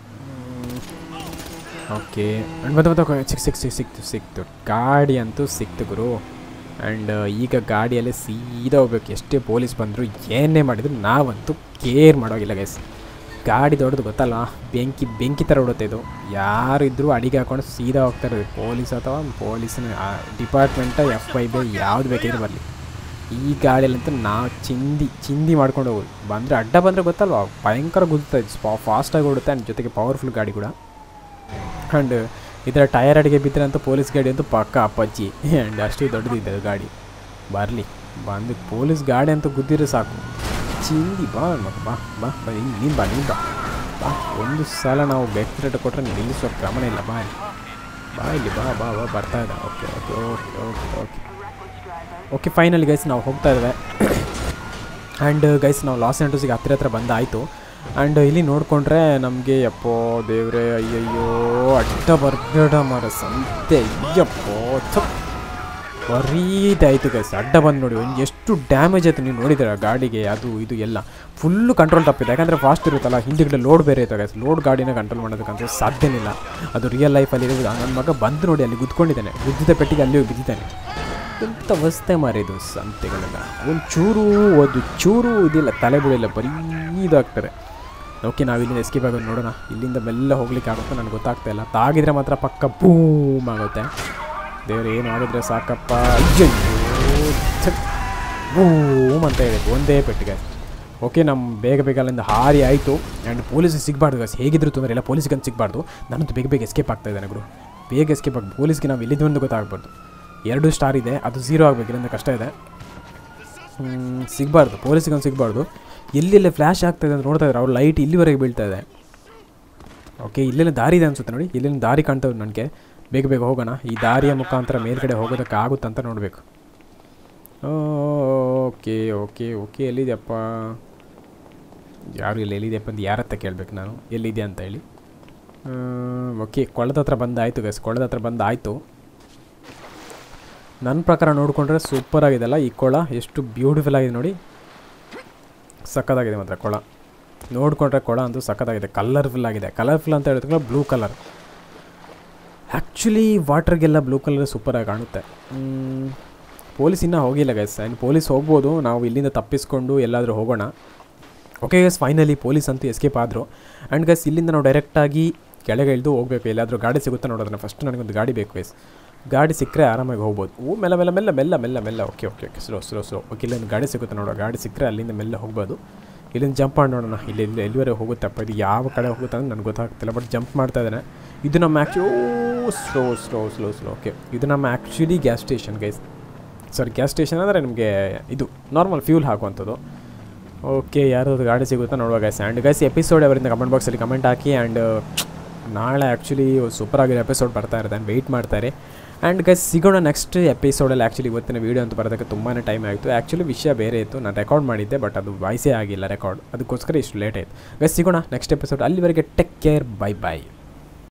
ಓಕೆ ಆ್ಯಂಡ್ ಮತ್ತೆ ಮತ್ತೆ ಸಿಕ್ ಸಿಕ್ ಸಿಕ್ ಸಿಕ್ತು ಸಿಕ್ತು ಗಾಡಿ ಅಂತೂ ಸಿಕ್ತು ಗುರು ಆ್ಯಂಡ್ ಈಗ ಗಾಡಿಯಲ್ಲಿ ಸೀದಾ ಹೋಗ್ಬೇಕು ಎಷ್ಟೇ ಪೊಲೀಸ್ ಬಂದರು ಏನೇ ಮಾಡಿದ್ರು ನಾವಂತೂ ಕೇರ್ ಮಾಡೋಗಿಲ್ಲ ಗೈಸ್ ಗಾಡಿ ದೊಡ್ಡದು ಗೊತ್ತಲ್ಲ ಬೆಂಕಿ ಬೆಂಕಿ ಥರ ಹೊಡುತ್ತೆ ಇದು ಯಾರಿದ್ದರೂ ಅಡಿಗೆ ಹಾಕೊಂಡು ಸೀದಾ ಹೋಗ್ತಾರೆ ಪೊಲೀಸ್ ಅಥವಾ ಪೊಲೀಸಿನ ಡಿಪಾರ್ಟ್ಮೆಂಟ ಎಫ್ ಐ ಬಿ ಯಾವ್ದು ಬೇಕಿದ್ರೆ ಬರಲಿ ಈ ಗಾಡಿಯಲ್ಲಂತೂ ನಾವು ಚಿಂದಿ ಚಿಂದಿ ಮಾಡ್ಕೊಂಡು ಹೋಗೋದು ಬಂದರೆ ಅಡ್ಡ ಬಂದರೆ ಗೊತ್ತಲ್ವಾ ಭಯಂಕರ ಗುದ್ತಾ ಸ್ಪಾ ಫಾಸ್ಟಾಗಿ ಓಡುತ್ತೆ ಆ್ಯಂಡ್ ಜೊತೆಗೆ ಪವರ್ಫುಲ್ ಗಾಡಿ ಕೂಡ ಆ್ಯಂಡ್ ಇದರ ಟಯರ್ ಅಡಿಗೆ ಬಿದ್ದರೆ ಅಂತೂ ಪೊಲೀಸ್ ಗಾಡಿ ಅಂತೂ ಪಕ್ಕ ಅಪ್ಪಜ್ಜಿ ಆ್ಯಂಡ್ ಅಷ್ಟು ದೊಡ್ಡದಿದೆ ಅದು ಗಾಡಿ ಬರಲಿ ಬಂದು ಪೊಲೀಸ್ ಗಾಡಿ ಅಂತೂ ಗುದ್ದಿದ್ರೆ ಸಾಕು ಚಿಂದಿ ಬಾ ಮಗ ಬಾ ಬಾ ಬಾ ನೀನು ಬಾ ನೀನು ಬಾ ಬಾ ಒಂದು ಸಲ ನಾವು ಬೆಕ್ರೇಟ್ ಕೊಟ್ಟರೆ ನಿಲ್ಲಿಸೋ ಕ್ರಮನೇ ಇಲ್ಲ ಬಾ ಇಲ್ಲಿ. ಬಾ ಇಲ್ಲಿ ಬಾ ಬಾ ಬಾ ಬರ್ತಾ ಇದೆ okay okay okay okay okay okay final guys ನಾವು ಹೋಗ್ತಾ ಇದ್ದೇವೆ ಆ್ಯಂಡ್ ಗೈಸ್ ನಾವು ಲಾಸ್ ಆ್ಯಂಟೋಸಿಗೆ ಹತ್ತಿರ ಹತ್ರ ಬಂದಾಯಿತು ಆ್ಯಂಡ್ ಇಲ್ಲಿ ನೋಡಿಕೊಂಡ್ರೆ ನಮಗೆ ಯಪ್ಪೋ ದೇವ್ರೆ ಅಯ್ಯಯ್ಯೋ ಅಡ್ಡ ಬರ್ಬೇಡ ಮರ ಸಂತೆ ಅಯ್ಯಪ್ಪೋ ಥಪ್ ಬರೀದಾಯಿತು ಗೈಸ್ ಅಡ್ಡ ಬಂದು ನೋಡಿ ಒಂದು ಎಷ್ಟು ಡ್ಯಾಮೇಜ್ ಆಯಿತು ನೀವು ನೋಡಿದ್ದೀರ ಗಾಡಿಗೆ ಅದು ಇದು ಎಲ್ಲ ಫುಲ್ಲು ಕಂಟ್ರೋಲ್ ತಪ್ಪಿದೆ ಯಾಕಂದರೆ ಫಾಸ್ಟ್ ಇರುತ್ತಲ್ಲ ಹಿಂದಿಗಡೆ ಲೋಡ್ ಬೇರೆ ಇತ್ತು ಗೈಸ್ ಲೋಡ್ ಗಾಡಿನ ಕಂಟ್ರೋಲ್ ಮಾಡೋದಕ್ಕಂತ ಸಾಧ್ಯನಿಲ್ಲ ಅದು ರಿಯಲ್ ಲೈಫಲ್ಲಿ ಇರೋದು ನನ್ನ ಮಗ ಬಂದು ನೋಡಿ ಅಲ್ಲಿ ಗುದ್ಕೊಂಡಿದ್ದಾನೆ ಗುದ್ದಿದ ಪೆಟ್ಟಿಗೆ ಅಲ್ಲಿ ಹೋಗಿ ಬಿದ್ದಿದ್ದಾನೆ ಎಂಥ ಅವಸ್ಥೆ ಮಾರಿದು ಸಂತೆಗಳೆಲ್ಲ ಒಂದು ಚೂರು ಒಂದು ಚೂರು ಇದಿಲ್ಲ ತಲೆ ಬಿಡಿಲ್ಲ ಬರೀ ಇದಾಗ್ತಾರೆ ಓಕೆ ನಾವು ಇಲ್ಲಿಂದ ಎಸ್ಕೇಪ್ ಆಗೋದು ನೋಡೋಣ ಇಲ್ಲಿಂದ ಮೆಲ್ಲ ಹೋಗ್ಲಿಕ್ಕೆ ಆಗುತ್ತೆ ನನಗೆ ಗೊತ್ತಾಗ್ತಾ ಇಲ್ಲ ತಾಗಿದ್ರೆ ಮಾತ್ರ ಪಕ್ಕ ಬೂಮ್ ಆಗುತ್ತೆ ದೇವ್ರು ಏನು ಆಗಿದ್ರೆ ಸಾಕಪ್ಪ ಅಯ್ಯಯ್ಯೋ ಛತ್. ಬೂಮ್ ಅಂತ ಹೇಳಿದ್ರು ಒಂದೇ ಪೆಟ್ಟಿಗೆ ಓಕೆ ನಮ್ಮ ಬೇಗ ಬೇಗ ಅಲ್ಲಿಂದ ಹಾರಿ ಆಯಿತು ಆ್ಯಂಡ್ ಪೊಲೀಸಿಗೆ ಸಿಗಬಾರ್ದು ಗಸ್ ಹೇಗಿದ್ರು ತೊಂದರೆ ಇಲ್ಲ ಪೊಲೀಸ್ಗಂತ ಸಿಗಬಾರ್ದು ನಾನಂತೂ ಬೇಗ ಬೇಗ ಎಸ್ಕೇಪ್ ಆಗ್ತಾ ಇದ್ದಾನೆ ಗುರು ಬೇಗ ಎಸ್ಕೇಪ್ ಆಗಿ ಪೊಲೀಸ್ಗೆ ನಾವು ಇಲ್ಲಿದ್ದು ಒಂದು ಗೊತ್ತಾಗ್ಬಾರ್ದು ಎರಡು ಸ್ಟಾರ್ ಇದೆ ಅದು ಝೀರೋ ಆಗಬೇಕು ಇಲ್ಲಿಂದ ಕಷ್ಟ ಇದೆ ಸಿಗಬಾರ್ದು ಪೊಲೀಸಿಗೆ ಒಂದು ಸಿಗಬಾರ್ದು ಎಲ್ಲೆಲ್ಲ ಫ್ಲ್ಯಾಶ್ ಆಗ್ತಾಯಿದೆ ಅಂತ ನೋಡ್ತಾ ಇದ್ದಾರೆ ಅವ್ರ ಲೈಟ್ ಇಲ್ಲಿವರೆಗೆ ಬೀಳ್ತಾ ಇದೆ ಓಕೆ ಇಲ್ಲೆಲ್ಲ ದಾರಿ ಇದೆ ಅನ್ಸುತ್ತೆ ನೋಡಿ ಇಲ್ಲೆಲ್ಲ ದಾರಿ ಕಾಣ್ತದೆ ನನಗೆ ಬೇಗ ಬೇಗ ಹೋಗೋಣ ಈ ದಾರಿಯ ಮುಖಾಂತರ ಮೇಲ್ಗಡೆ ಹೋಗೋದಕ್ಕೆ ಆಗುತ್ತಂತ ನೋಡಬೇಕು ಓಕೆ ಓಕೆ ಓಕೆ ಎಲ್ಲಿದೆಯಪ್ಪ ಯಾರು ಇಲ್ಲ ಎಲ್ಲಿದೆಯಪ್ಪ ಅಂತ ಯಾರ ಹತ್ರ ಕೇಳಬೇಕು ನಾನು ಎಲ್ಲಿದೆ ಅಂತ ಹೇಳಿ ಓಕೆ ಕೊಳದ ಹತ್ರ ಬಂದಾಯಿತು ಗಸ್ ಕೊಳದ ಹತ್ರ ಬಂದಾಯಿತು ನನ್ನ ಪ್ರಕಾರ ನೋಡಿಕೊಂಡ್ರೆ ಸೂಪರ್ ಆಗಿದೆಲ್ಲ ಈ ಕೊಳ ಎಷ್ಟು ಬ್ಯೂಟಿಫುಲ್ ಆಗಿದೆ ನೋಡಿ ಸಕ್ಕತ್ತಾಗಿದೆ ಮಾತ್ರ ಕೊಳ ನೋಡಿಕೊಂಡ್ರೆ ಕೊಳ ಅಂತೂ ಸಕ್ಕತ್ತಾಗಿದೆ ಕಲರ್ಫುಲ್ ಆಗಿದೆ ಕಲರ್ಫುಲ್ ಅಂತ ಹೇಳಿದ್ರೆ ಬ್ಲೂ ಕಲರ್ ಆ್ಯಕ್ಚುಲಿ ವಾಟ್ರಿಗೆಲ್ಲ ಬ್ಲೂ ಕಲರ್ ಸೂಪರಾಗಿ ಕಾಣುತ್ತೆ ಪೊಲೀಸ್ ಇನ್ನೂ ಹೋಗಿಲ್ಲ ಗೈಸ್ ಆ್ಯಂಡ್ ಪೊಲೀಸ್ ಹೋಗ್ಬೋದು ನಾವು ಇಲ್ಲಿಂದ ತಪ್ಪಿಸ್ಕೊಂಡು ಎಲ್ಲಾದರೂ ಹೋಗೋಣ ಓಕೆ ಗೈಸ್ ಫೈನಲಿ ಪೊಲೀಸ್ ಅಂತೂ ಎಸ್ಕೇಪ್ ಆದರು ಆ್ಯಂಡ್ ಗೈಸ್ ಇಲ್ಲಿಂದ ನಾವು ಡೈರೆಕ್ಟಾಗಿ ಕೆಳಗೆ ಇಳಿದು ಹೋಗಬೇಕು ಎಲ್ಲಾದರೂ ಗಾಡಿ ಸಿಗುತ್ತಾ ನೋಡೋದನ್ನ ಫಸ್ಟ್ ನನಗೊಂದು ಗಾಡಿ ಬೇಕು ಗೈಸ್ ಗಾಡಿ ಸಿಕ್ಕರೆ ಆರಾಮಾಗಿ ಹೋಗ್ಬೋದು ಓ ಮೆಲ್ಲ ಮೆಲ್ಲ ಮೆಲ್ಲ ಮೆಲ್ಲ ಮೆಲ್ಲ ಮೆಲ್ಲ okay okay okay slow slow slow okay ಇಲ್ಲೊಂದು ಗಾಡಿ ಸಿಗುತ್ತೆ ನೋಡೋ ಗಾಡಿ ಸಿಕ್ಕರೆ ಅಲ್ಲಿಂದ ಮೆಲ್ಲ ಹೋಗ್ಬೋದು ಇಲ್ಲಿಂದ ಜಂಪ್ ಮಾಡಿ ನೋಡೋಣ ಇಲ್ಲಿ ಎಲ್ಲಿ ಎಲ್ಲಿವರೆಗೆ ಹೋಗುತ್ತಪ್ಪ ಇದು ಯಾವ ಕಡೆ ಹೋಗುತ್ತೆ ಅಂತ ನನಗೆ ಗೊತ್ತಾಗ್ತಿಲ್ಲ ಬಟ್ ಜಂಪ್ ಮಾಡ್ತಾ ಇದ್ದಾನೆ ಇದು ನಮ್ಮ ಆ್ಯಕ್ಚು slow slow slow slow okay ಇದು ನಮ್ಮ actually gas station guys sorry gas station ಅಂದರೆ ನಿಮಗೆ ಇದು ನಾರ್ಮಲ್ ಫ್ಯೂಲ್ ಹಾಕುವಂಥದ್ದು ಓಕೆ ಯಾರಾದ್ರು ಗಾಡಿ ಸಿಗುತ್ತಾ ನೋಡುವ ಗೈಸ್ ಆ್ಯಂಡ್ ಗೈಸ್ ಎಪಿಸೋಡ್ ಅವರಿಂದ ಕಮೆಂಟ್ ಬಾಕ್ಸಲ್ಲಿ ಕಮೆಂಟ್ ಹಾಕಿ ಆ್ಯಂಡ್ ನಾಳೆ ಆ್ಯಕ್ಚುಲಿ ಸೂಪರ್ ಆಗಿರೋ ಎಪಿಸೋಡ್ ಬರ್ತಾ ಇರುತ್ತೆ ವೆಯ್ಟ್ ಮಾಡ್ತಾರೆ ಆ್ಯಂಡ್ ಗೈಸ್ ಸಿಗೋಣ ನೆಕ್ಸ್ಟ್ ಎಪಿಸೋಡಲ್ಲಿ ಆ್ಯಕ್ಚುಲಿ ಇವತ್ತಿನ ವೀಡಿಯೋ ಅಂತ ಬರೋದಕ್ಕೆ ತುಂಬಾ ಟೈಮ್ ಆಯಿತು ಆ್ಯಕ್ಚುಲಿ ವಿಷಯ ಬೇರೆ ಇತ್ತು ನಾನು ರೆಕಾರ್ಡ್ ಮಾಡಿದ್ದೆ ಬಟ್ ಅದು ವಾಯ್ಸೇ ಆಗಿಲ್ಲ ರೆಕಾರ್ಡ್ ಅದಕ್ಕೋಸ್ಕರ ಇಷ್ಟು ಲೇಟ್ ಆಯಿತು ಗೈಸ್ ಸಿಗೋಣ ನೆಕ್ಸ್ಟ್ ಎಪಿಸೋಡ್ ಅಲ್ಲಿವರೆಗೆ ಟೆಕ್ ಕೇರ್ ಬೈ ಬೈ